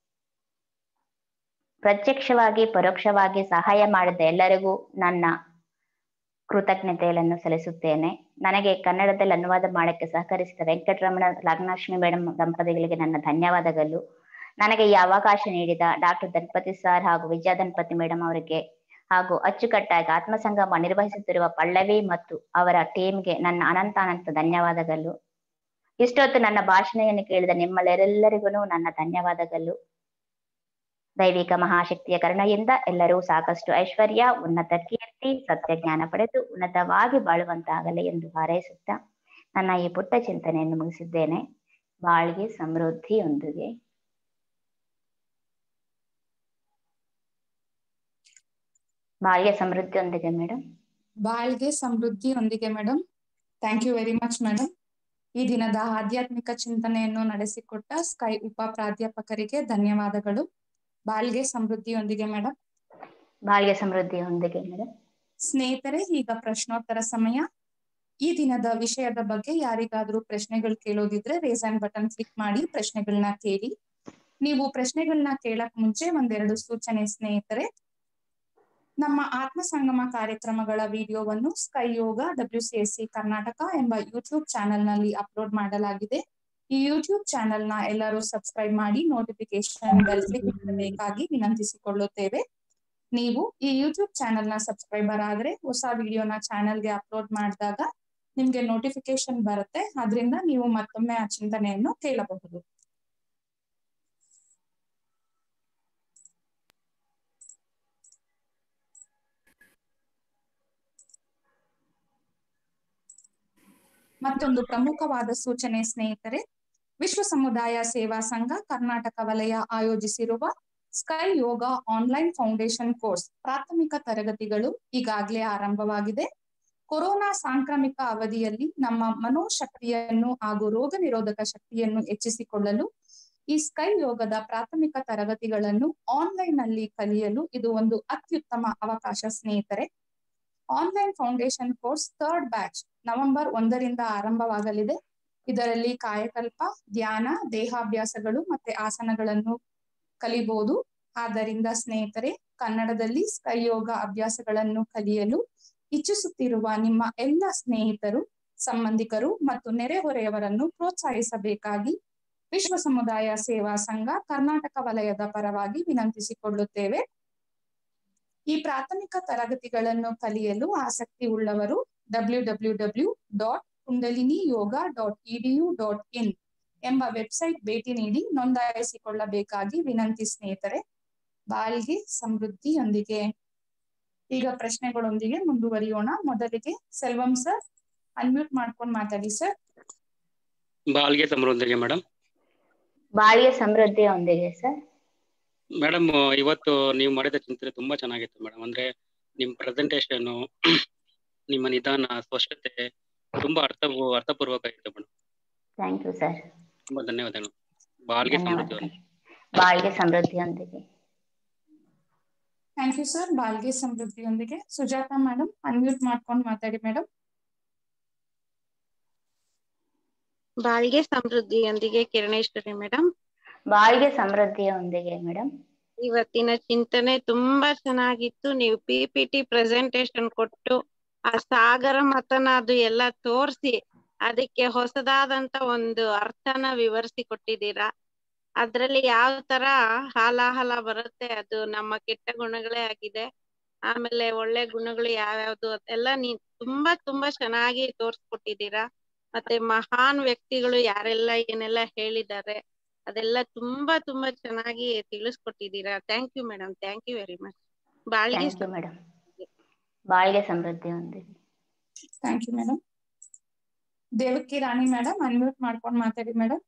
ಪ್ರತ್ಯಕ್ಷವಾಗಿ ಪರೋಕ್ಷವಾಗಿ ಸಹಾಯ ಮಾಡಿದ ಎಲ್ಲರಿಗೂ ನನ್ನ ಕೃತಜ್ಞತೆಗಳನ್ನು ಸಲ್ಲಿಸುತ್ತೇನೆ ನನಗೆ ಕನ್ನಡದಲ್ಲಿ ಅನುವಾದ ಮಾಡಕ್ಕೆ ಸಹಕರಿಸಿದ ವೆಂಕಟರಮಣ ಲಗ್ನಾಶ್ಮಿ ಮೇಡಮ್ ದಂಪತಿಗಳಿಗೆ ನನ್ನ ಧನ್ಯವಾದಗಳು ನನಗೆ ಈ ಅವಕಾಶ ನೀಡಿದ ಡಾಕ್ಟರ್ ದಂಪತಿ ಸರ್ ಹಾಗೂ ವಿಜಯ ದಂಪತಿ ಮೇಡಮ್ ಅವರಿಗೆ ಹಾಗೂ ಅಚ್ಚುಕಟ್ಟಾಗಿ ಆತ್ಮಸಂಗಮ ನಿರ್ವಹಿಸುತ್ತಿರುವ ಪಲ್ಲವಿ ಮತ್ತು ಅವರ ಟೀಮ್ಗೆ ನನ್ನ ಅನಂತ ಅನಂತ ಧನ್ಯವಾದಗಳು ಇಷ್ಟೊತ್ತು ನನ್ನ ಭಾಷಣೆಯನ್ನು ಕೇಳಿದ ನಿಮ್ಮೆಲ್ಲರಿಗೂ ನನ್ನ ಧನ್ಯವಾದಗಳು ದೈವಿಕ ಮಹಾಶಕ್ತಿಯ ಕರುಣೆಯಿಂದ ಎಲ್ಲರೂ ಸಾಕಷ್ಟು ಐಶ್ವರ್ಯ ಉನ್ನತ ಕೀರ್ತಿ ಮುಕ್ತಿ ಸತ್ಯ ಜ್ಞಾನ ಪಡೆದು ಉನ್ನತವಾಗಿ ಬಾಳುವಂತಾಗಲಿ ಎಂದು ಹಾರೈಸುತ್ತಾ ನನ್ನ ಈ ಪುಟ್ಟ ಚಿಂತನೆಯನ್ನು ಮುಗಿಸಿದ್ದೇನೆ ಬಾಳ್ಗೆ ಸಮೃದ್ಧಿಯೊಂದಿಗೆ ಬಾಳ್ಗೆ ಸಮೃದ್ಧಿಯೊಂದಿಗೆ ಮೇಡಮ್ ಬಾಳ್ಗೆ ಸಮೃದ್ಧಿಯೊಂದಿಗೆ madam thank you very much madam ಈ ದಿನದ ಆಧ್ಯಾತ್ಮಿಕ ಚಿಂತನೆಯನ್ನು ನಡೆಸಿಕೊಟ್ಟ ಸ್ಕೈ ಉಪ ಪ್ರಾಧ್ಯಾಪಕರಿಗೆ ಧನ್ಯವಾದಗಳು ಬಾಳ್ಗೆ ಸಮೃದ್ಧಿಯೊಂದಿಗೆ ಮೇಡಮ್ ಬಾಳ್ಗೆ ಸಮೃದ್ಧಿಯೊಂದಿಗೆ ಮೇಡಮ್ ಸ್ನೇಹಿತರೆ ಈಗ ಪ್ರಶ್ನೋತ್ತರ ಸಮಯ ಈ ದಿನದ ವಿಷಯದ ಬಗ್ಗೆ ಯಾರಿಗಾದ್ರೂ ಪ್ರಶ್ನೆಗಳು ಕೇಳೋದಿದ್ರೆ ರೇಸ್ ಅಂಡ್ ಬಟನ್ ಕ್ಲಿಕ್ ಮಾಡಿ ಪ್ರಶ್ನೆಗಳನ್ನ ಕೇಳಿ ನೀವು ಪ್ರಶ್ನೆಗಳನ್ನ ಕೇಳಕ್ ಮುಂಚೆ ಒಂದೆರಡು ಸೂಚನೆ ಸ್ನೇಹಿತರೆ ನಮ್ಮ ಆತ್ಮ ಸಂಗಮ ಕಾರ್ಯಕ್ರಮಗಳ ವಿಡಿಯೋವನ್ನು SKY yoga W C S C Karnataka ಎಂಬ ಯೂಟ್ಯೂಬ್ ಚಾನೆಲ್ ನಲ್ಲಿ ಅಪ್ಲೋಡ್ ಮಾಡಲಾಗಿದೆ ಈ ಯೂಟ್ಯೂಬ್ ಚಾನೆಲ್ ನ ಎಲ್ಲರೂ ಸಬ್ಸ್ಕ್ರೈಬ್ ಮಾಡಿ ನೋಟಿಫಿಕೇಶನ್ ಬೆಲ್ ಕ್ಲಿಕ್ ಮಾಡಬೇಕಾಗಿ ವಿನಂತಿಸಿಕೊಳ್ಳುತ್ತೇವೆ ನೀವು ಈ ಯೂಟ್ಯೂಬ್ ಚಾನೆಲ್ ನ ಸಬ್ಸ್ಕ್ರೈಬರ್ ಆದ್ರೆ ಹೊಸ ವಿಡಿಯೋನ ಚಾನೆಲ್ಗೆ ಅಪ್ಲೋಡ್ ಮಾಡಿದಾಗ ನಿಮ್ಗೆ ನೋಟಿಫಿಕೇಶನ್ ಬರುತ್ತೆ ಅದರಿಂದ ನೀವು ಮತ್ತೊಮ್ಮೆ ಆ ಚಿಂತನೆಯನ್ನು ಕೇಳಬಹುದು ಮತ್ತೊಂದು ಪ್ರಮುಖವಾದ ಸೂಚನೆ ಸ್ನೇಹಿತರೆ ವಿಶ್ವ ಸಮುದಾಯ ಸೇವಾ ಸಂಘ ಕರ್ನಾಟಕ ವಲಯ ಆಯೋಜಿಸಿರುವ SKY yoga online foundation course ಪ್ರಾಥಮಿಕ ತರಗತಿಗಳು ಈಗಾಗಲೇ ಆರಂಭವಾಗಿದೆ ಕೊರೋನಾ ಸಾಂಕ್ರಾಮಿಕ ಅವಧಿಯಲ್ಲಿ ನಮ್ಮ ಮನೋಶಕ್ತಿಯನ್ನು ಹಾಗೂ ರೋಗ ನಿರೋಧಕ ಶಕ್ತಿಯನ್ನು ಹೆಚ್ಚಿಸಿಕೊಳ್ಳಲು ಈ ಸ್ಕೈ ಯೋಗದ ಪ್ರಾಥಮಿಕ ತರಗತಿಗಳನ್ನು ಆನ್ಲೈನ್ ನಲ್ಲಿ ಕಲಿಯಲು ಇದು ಒಂದು ಅತ್ಯುತ್ತಮ ಅವಕಾಶ ಸ್ನೇಹಿತರೆ online foundation course third batch November ಒಂದರಿಂದ ಆರಂಭವಾಗಲಿದೆ ಇದರಲ್ಲಿ ಕಾಯಕಲ್ಪ ಧ್ಯಾನ ದೇಹಾಭ್ಯಾಸಗಳು ಮತ್ತೆ ಆಸನಗಳನ್ನು ಕಲಿಬಹುದು ಆದ್ದರಿಂದ ಸ್ನೇಹಿತರೆ ಕನ್ನಡದಲ್ಲಿ ಸ್ಕೈ ಯೋಗ ಅಭ್ಯಾಸಗಳನ್ನು ಕಲಿಯಲು ಇಚ್ಛಿಸುತ್ತಿರುವ ನಿಮ್ಮ ಎಲ್ಲ ಸ್ನೇಹಿತರು ಸಂಬಂಧಿಕರು ಮತ್ತು ನೆರೆಹೊರೆಯವರನ್ನು ಪ್ರೋತ್ಸಾಹಿಸಬೇಕಾಗಿ ವಿಶ್ವ ಸಮುದಾಯ ಸೇವಾ ಸಂಘ ಕರ್ನಾಟಕ ವಲಯದ ಪರವಾಗಿ ವಿನಂತಿಸಿಕೊಳ್ಳುತ್ತೇವೆ ಈ ಪ್ರಾಥಮಿಕ ತರಗತಿಗಳನ್ನು ಕಲಿಯಲು ಆಸಕ್ತಿ ಉಳ್ಳವರು W W W dot kundalini yoga dot edu dot in ಎಂಬ ವೆಬ್ಸೈಟ್ ಭೇಟಿ ನೀಡಿ ನೋಂದಾಯಿಸಿಕೊಳ್ಳಬೇಕಾಗಿ ವಿನಂತಿ ಸ್ನೇಹಿತರೆ ಬಾಳ್ಗೆ ಸಮೃದ್ಧಿಯೊಂದಿಗೆ ಈಗ ಪ್ರಶ್ನೆಗಳೊಂದಿಗೆ ಮುಂದುವರಿಯೋಣ ಮೊದಲಿಗೆ ಸೆಲ್ವಂ ಸರ್ ಅನ್ಮ್ಯೂಟ್ ಮಾಡ್ಕೊಂಡು ಮಾತಾಡಿ ಸರ್ ಬಾಲ್ಗೆ ಸಮೃದ್ಧಿಗೆ ಮೇಡಮ್ ಬಾಳ್ಗೆ ಸಮೃದ್ಧಿಯೊಂದಿಗೆ ಸರ್ ಮೇಡಮ್ ಇವತ್ತು ನೀವು ಮಾಡಿದ ಚಿಂತನೆ ತುಂಬಾ ಚೆನ್ನಾಗಿತ್ತು ಮೇಡಮ್ ಅಂದ್ರೆ ನಿಮ್ ಪ್ರೆಸೆಂಟೇಶನ್ ನಿಮ್ಮ ನಿಧಾನ ಸ್ಪಷ್ಟತೆ ತುಂಬಾ ಅರ್ಥ ಅರ್ಥಪೂರ್ವಕ ಇತ್ತು ಮೇಡಮ್ ಥ್ಯಾಂಕ್ ಯು ಸರ್ ತುಂಬಾ ಧನ್ಯವಾದಗಳು ಬಾಲ್ಗೆ ಸಮೃದ್ಧಿ ಧನ್ಯವಾದಗಳು ಬಾಳ್ಗೆ ಸಮೃದ್ಧಿಯೊಂದಿಗೆ ಥ್ಯಾಂಕ್ ಯು ಸರ್ ಬಾಳ್ಗೆ ಸಮೃದ್ಧಿಯೊಂದಿಗೆ ಸುಜಾತ ಮೇಡಮ್ ಅನ್ಮ್ಯೂಟ್ ಮಾಡ್ಕೊಂಡು ಮಾತಾಡಿ ಮೇಡಮ್ ಬಾಳ್ಗೆ ಸಮೃದ್ಧಿಯೊಂದಿಗೆ ಕಿರಣೇಶ್ವರಿ ಮೇಡಮ್ ಬಾಳ್ಗೆ ಸಮೃದ್ಧಿಯೊಂದಿಗೆ ಮೇಡಮ್ ಇವತ್ತಿನ ಚಿಂತನೆ ತುಂಬಾ ಚೆನ್ನಾಗಿತ್ತು ನೀವು ಪಿ ಪಿ ಟಿ ಪ್ರೆಸೆಂಟೇಶನ್ ಕೊಟ್ಟು ಆ ಸಾಗರ ಮತನ ಅದು ಎಲ್ಲ ತೋರಿಸಿ ಅದಕ್ಕೆ ಹೊಸದಾದಂತ ಒಂದು ಅರ್ಥನ ವಿವರಿಸಿ ಕೊಟ್ಟಿದ್ದೀರಾ ಅದ್ರಲ್ಲಿ ಯಾವ ತರ ಹಾಲಾಹಲ ಬರುತ್ತೆ ಅದು ನಮ್ಮ ಕೆಟ್ಟ ಗುಣಗಳೇ ಆಗಿದೆ ಆಮೇಲೆ ಒಳ್ಳೆ ಗುಣಗಳು ಯಾವ್ಯಾವ್ದು ಅದೆಲ್ಲ ನೀ ತುಂಬಾ ತುಂಬಾ ಚೆನ್ನಾಗಿ ತೋರ್ಸ್ಕೊಟ್ಟಿದ್ದೀರಾ ಮತ್ತೆ ಮಹಾನ್ ವ್ಯಕ್ತಿಗಳು ಯಾರೆಲ್ಲ ಏನೆಲ್ಲ ಹೇಳಿದ್ದಾರೆ ಅದೆಲ್ಲ ತುಂಬಾ ತುಂಬಾ ಚೆನ್ನಾಗಿ ತಿಳಿಸ್ಕೊಟ್ಟಿದ್ದೀರಾ thank you madam thank you very much ಬಾಳ್ಗೆ ಥ್ಯಾಂಕ್ ಯು ಮೇಡಮ್ ಬಾಳ್ಗೆ ಸಮೃದ್ಧಿಯೊಂದಿಗೆ thank you madam Devaki Rani madam unmute ಮಾಡ್ಕೊಂಡು ಮಾತಾಡಿ ಮೇಡಮ್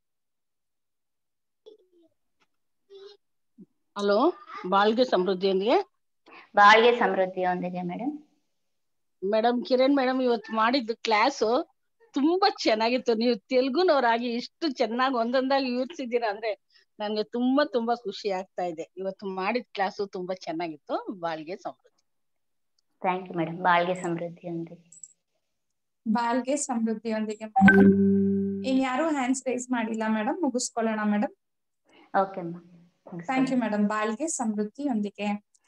ಹಲೋ ಬಾಳ್ಗೆ ಸಮೃದ್ಧಿಯೊಂದಿಗೆ ಬಾಳ್ಗೆ ಸಮೃದ್ಧಿಯೊಂದಿಗೆ ಮೇಡಮ್ ಮೇಡಮ್ ಕಿರಣ್ ಮೇಡಮ್ ಇವತ್ತು ಮಾಡಿದ್ದು ಕ್ಲಾಸು ತುಂಬಾ ಚೆನ್ನಾಗಿತ್ತು ನೀವು ತೆಲುಗುನವರಾಗಿ ಇಷ್ಟು ಚೆನ್ನಾಗಿ ಒಂದೊಂದಾಗಿ ವಿವರಿಸಿದ್ದೀರಾ ಅಂದ್ರೆ ನನ್ಗೆ ತುಂಬಾ ತುಂಬಾ ಖುಷಿ ಆಗ್ತಾ ಇದೆ ಇವತ್ತು ಮಾಡಿದ ಕ್ಲಾಸು ತುಂಬಾ ಚೆನ್ನಾಗಿತ್ತು ಬಾಳ್ಗೆ ಸಮೃದ್ಧಿ ಥ್ಯಾಂಕ್ ಯು ಮೇಡಮ್ ಬಾಳ್ಗೆ ಸಮೃದ್ಧಿಯೊಂದಿಗೆ ಬಾಳ್ಗೆ ಸಮೃದ್ಧಿಯೊಂದಿಗೆ ಮೇಡಮ್ ಇನ್ಯಾರು ಹ್ಯಾಂಡ್ಸ್ ರೈಸ್ ಮಾಡಿಲ್ಲ ಮೇಡಮ್ ಮುಗಿಸ್ಕೊಳ್ಳೋಣ madam okay thank you madam ಬಾಳ್ಗೆ ಸಮೃದ್ಧಿಯೊಂದಿಗೆ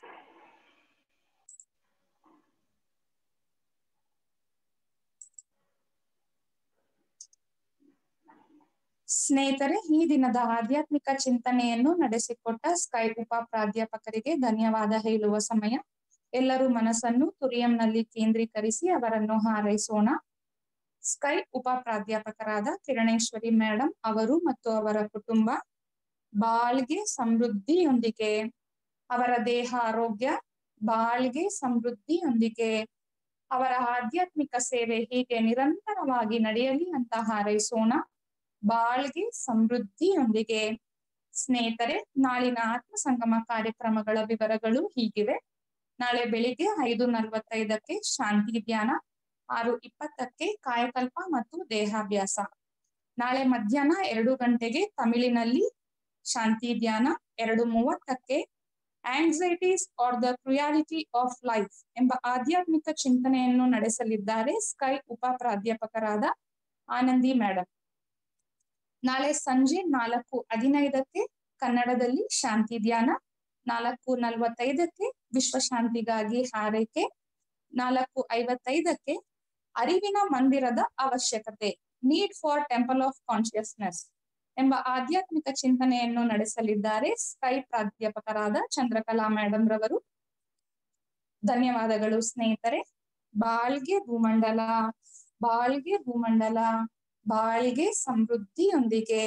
ಸ್ನೇಹಿತರೆ ಈ ದಿನದ ಆಧ್ಯಾತ್ಮಿಕ ಚಿಂತನೆಯನ್ನು ನಡೆಸಿಕೊಟ್ಟ ಸ್ಕೈ ಉಪ ಪ್ರಾಧ್ಯಾಪಕರಿಗೆ ಧನ್ಯವಾದ ಹೇಳುವ ಸಮಯ ಎಲ್ಲರೂ ಮನಸ್ಸನ್ನು ತುರಿಯಂನಲ್ಲಿ ಕೇಂದ್ರೀಕರಿಸಿ ಅವರನ್ನು ಹಾರೈಸೋಣ ಸ್ಕೈ ಉಪ ಪ್ರಾಧ್ಯಾಪಕರಾದ ಕಿರಣೇಶ್ವರಿ ಮೇಡಮ್ ಅವರು ಮತ್ತು ಅವರ ಕುಟುಂಬ ಬಾಳ್ಗೆ ಸಮೃದ್ಧಿಯೊಂದಿಗೆ ಅವರ ದೇಹ ಆರೋಗ್ಯ ಬಾಳ್ಗೆ ಸಮೃದ್ಧಿಯೊಂದಿಗೆ ಅವರ ಆಧ್ಯಾತ್ಮಿಕ ಸೇವೆ ಹೀಗೆ ನಿರಂತರವಾಗಿ ನಡೆಯಲಿ ಅಂತ ಹಾರೈಸೋಣ ಬಾಳ್ಗೆ ಸಮೃದ್ಧಿಯೊಂದಿಗೆ ಸ್ನೇಹಿತರೆ ನಾಳಿನ ಆತ್ಮ ಸಂಗಮ ಕಾರ್ಯಕ್ರಮಗಳ ವಿವರಗಳು ಹೀಗಿವೆ ನಾಳೆ ಬೆಳಿಗ್ಗೆ ಐದು ನಲವತ್ತೈದಕ್ಕೆ ಶಾಂತಿ ಧ್ಯಾನ ಆರು ಇಪ್ಪತ್ತಕ್ಕೆ ಕಾಯಕಲ್ಪ ಮತ್ತು ದೇಹಾಭ್ಯಾಸ ನಾಳೆ ಮಧ್ಯಾಹ್ನ ಎರಡು ಗಂಟೆಗೆ ತಮಿಳಿನಲ್ಲಿ ಶಾಂತಿ ಧ್ಯಾನ ಎರಡು ಮೂವತ್ತಕ್ಕೆ anxieties are the reality of life ಎಂಬ ಆಧ್ಯಾತ್ಮಿಕ ಚಿಂತನೆಯನ್ನು ನಡೆಸಲಿದ್ದಾರೆ ಸ್ಕೈ ಉಪ ಪ್ರಾಧ್ಯಾಪಕರಾದ ಆನಂದಿ ಮೇಡಮ್ ನಾಳೆ ಸಂಜೆ ನಾಲ್ಕು ಹದಿನೈದಕ್ಕೆ ಕನ್ನಡದಲ್ಲಿ ಶಾಂತಿ ಧ್ಯಾನ ನಾಲ್ಕು ನಲವತ್ತೈದಕ್ಕೆ ವಿಶ್ವ ಶಾಂತಿಗಾಗಿ ಹಾರೈಕೆ ನಾಲ್ಕು ಐವತ್ತೈದಕ್ಕೆ ಅರಿವಿನ ಮಂದಿರದ ಅವಶ್ಯಕತೆ need for temple of consciousness ಎಂಬ ಆಧ್ಯಾತ್ಮಿಕ ಚಿಂತನೆಯನ್ನು ನಡೆಸಲಿದ್ದಾರೆ ಸ್ಕೈ ಪ್ರಾಧ್ಯಾಪಕರಾದ ಚಂದ್ರಕಲಾ ಮೇಡಮ್ ರವರು ಧನ್ಯವಾದಗಳು ಸ್ನೇಹಿತರೆ ಬಾಳ್ಗೆ ಭೂಮಂಡಲ ಬಾಳ್ಗೆ ಭೂಮಂಡಲ ಬಾಳ್ಗೆ ಸಮೃದ್ಧಿಯೊಂದಿಗೆ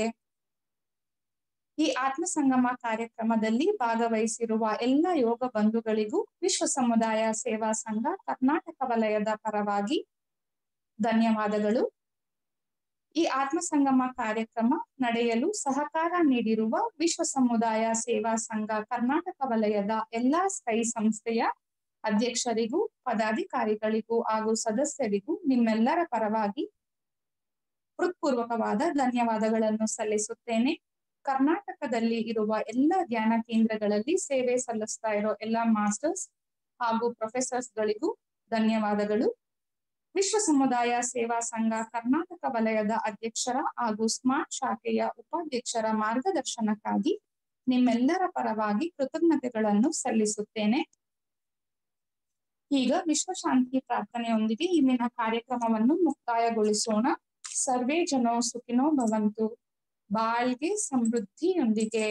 ಈ ಆತ್ಮ ಸಂಗಮ ಕಾರ್ಯಕ್ರಮದಲ್ಲಿ ಭಾಗವಹಿಸಿರುವ ಎಲ್ಲ ಯೋಗ ಬಂಧುಗಳಿಗೂ ವಿಶ್ವ ಸಮುದಾಯ ಸೇವಾ ಸಂಘ ಕರ್ನಾಟಕ ವಲಯದ ಪರವಾಗಿ ಧನ್ಯವಾದಗಳು ಈ ಆತ್ಮ ಸಂಗಮ ಕಾರ್ಯಕ್ರಮ ನಡೆಯಲು ಸಹಕಾರ ನೀಡಿರುವ ವಿಶ್ವ ಸಮುದಾಯ ಸೇವಾ ಸಂಘ ಕರ್ನಾಟಕ ವಲಯದ ಎಲ್ಲಾ ಸ್ಕೈ ಸಂಸ್ಥೆಯ ಅಧ್ಯಕ್ಷರಿಗೂ ಪದಾಧಿಕಾರಿಗಳಿಗೂ ಹಾಗೂ ಸದಸ್ಯರಿಗೂ ನಿಮ್ಮೆಲ್ಲರ ಪರವಾಗಿ ಹೃತ್ಪೂರ್ವಕವಾದ ಧನ್ಯವಾದಗಳನ್ನು ಸಲ್ಲಿಸುತ್ತೇನೆ ಕರ್ನಾಟಕದಲ್ಲಿ ಇರುವ ಎಲ್ಲ ಧ್ಯಾನ ಕೇಂದ್ರಗಳಲ್ಲಿ ಸೇವೆ ಸಲ್ಲಿಸ್ತಾ ಇರೋ ಎಲ್ಲ ಮಾಸ್ಟರ್ಸ್ ಹಾಗೂ ಪ್ರೊಫೆಸರ್ಸ್ ಗಳಿಗೂ ಧನ್ಯವಾದಗಳು ವಿಶ್ವ ಸಮುದಾಯ ಸೇವಾ ಸಂಘ ಕರ್ನಾಟಕ ವಲಯದ ಅಧ್ಯಕ್ಷರ ಹಾಗೂ ಸ್ಮಾರ್ಟ್ ಶಾಖೆಯ ಉಪಾಧ್ಯಕ್ಷರ ಮಾರ್ಗದರ್ಶನಕ್ಕಾಗಿ ನಿಮ್ಮೆಲ್ಲರ ಪರವಾಗಿ ಕೃತಜ್ಞತೆಗಳನ್ನು ಸಲ್ಲಿಸುತ್ತೇನೆ ಈಗ ವಿಶ್ವ ಶಾಂತಿ ಪ್ರಾರ್ಥನೆಯೊಂದಿಗೆ ಇಂದಿನ ಕಾರ್ಯಕ್ರಮವನ್ನು ಮುಕ್ತಾಯಗೊಳಿಸೋಣ ಸರ್ವೇ ಜನೋ ಸುಖಿನೋ ಭವಂತು ಬಾಳ್ಗೆ ಸಮೃದ್ಧಿಯೊಂದಿಗೆ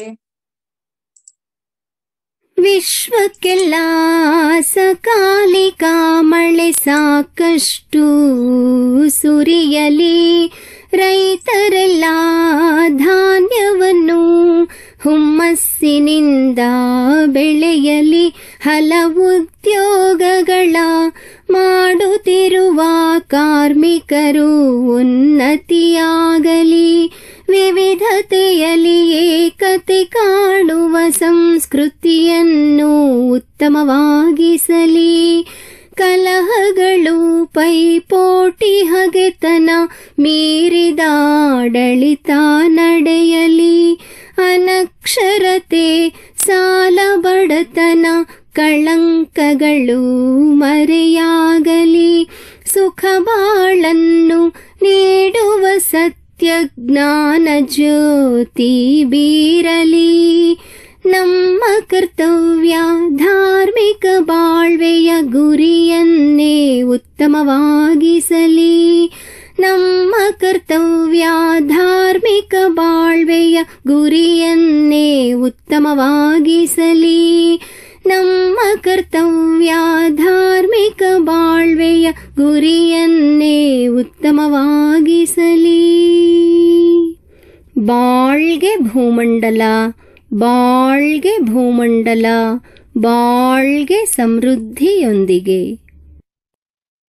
ವಿಶ್ವಕ್ಕೆಲ್ಲ ಸಕಾಲಿಕ ಮಳೆ ಸಾಕಷ್ಟು ಸುರಿಯಲಿ ರೈತರೆಲ್ಲ ಧಾನ್ಯವನ್ನು ಹುಮ್ಮಸ್ಸಿನಿಂದ ಬೆಳೆಯಲಿ ಹಲವು ಉದ್ಯೋಗಗಳ ಮಾಡುತ್ತಿರುವ ಕಾರ್ಮಿಕರು ಉನ್ನತಿಯಾಗಲಿ ವಿವಿಧತೆಯಲ್ಲಿ ಏಕತೆ ಕಾಣುವ ಸಂಸ್ಕೃತಿಯನ್ನು ಉತ್ತಮವಾಗಿಸಲಿ ಕಲಹಗಳು ಪೈಪೋಟಿ ಹಗೆತನ ಮೀರಿದ ಆಡಳಿತ ನಡೆಯಲಿ ಅನಕ್ಷರತೆ ಸಾಲ ಬಡತನ ಕಳಂಕಗಳು ಮರೆಯಾಗಲಿ ಸುಖ ಬಾಳನ್ನು ನೀಡುವ ಸತ್ಯ ಜ್ಞಾನ ಜ್ಯೋತಿ ಬೀರಲಿ ನಮ್ಮ ಕರ್ತವ್ಯ ಧಾರ್ಮಿಕ ಬಾಳ್ವೆಯ ಗುರಿಯನ್ನೇ ಉತ್ತಮವಾಗಿಸಲಿ ನಮ್ಮ ಕರ್ತವ್ಯ ಧಾರ್ಮಿಕ ಬಾಳ್ವೆಯ ಗುರಿಯನ್ನೇ ಉತ್ತಮವಾಗಿಸಲಿ ನಮ್ಮ ಕರ್ತವ್ಯ ಧಾರ್ಮಿಕ ಬಾಳ್ವೆಯ ಗುರಿಯನ್ನೇ ಉತ್ತಮವಾಗಿಸಲಿ ಬಾಳ್ಗೆ ಭೂಮಂಡಲ ಬಾಳ್ಗೆ ಭೂಮಂಡಲ ಬಾಳ್ಗೆ ಸಮೃದ್ಧಿಯೊಂದಿಗೆ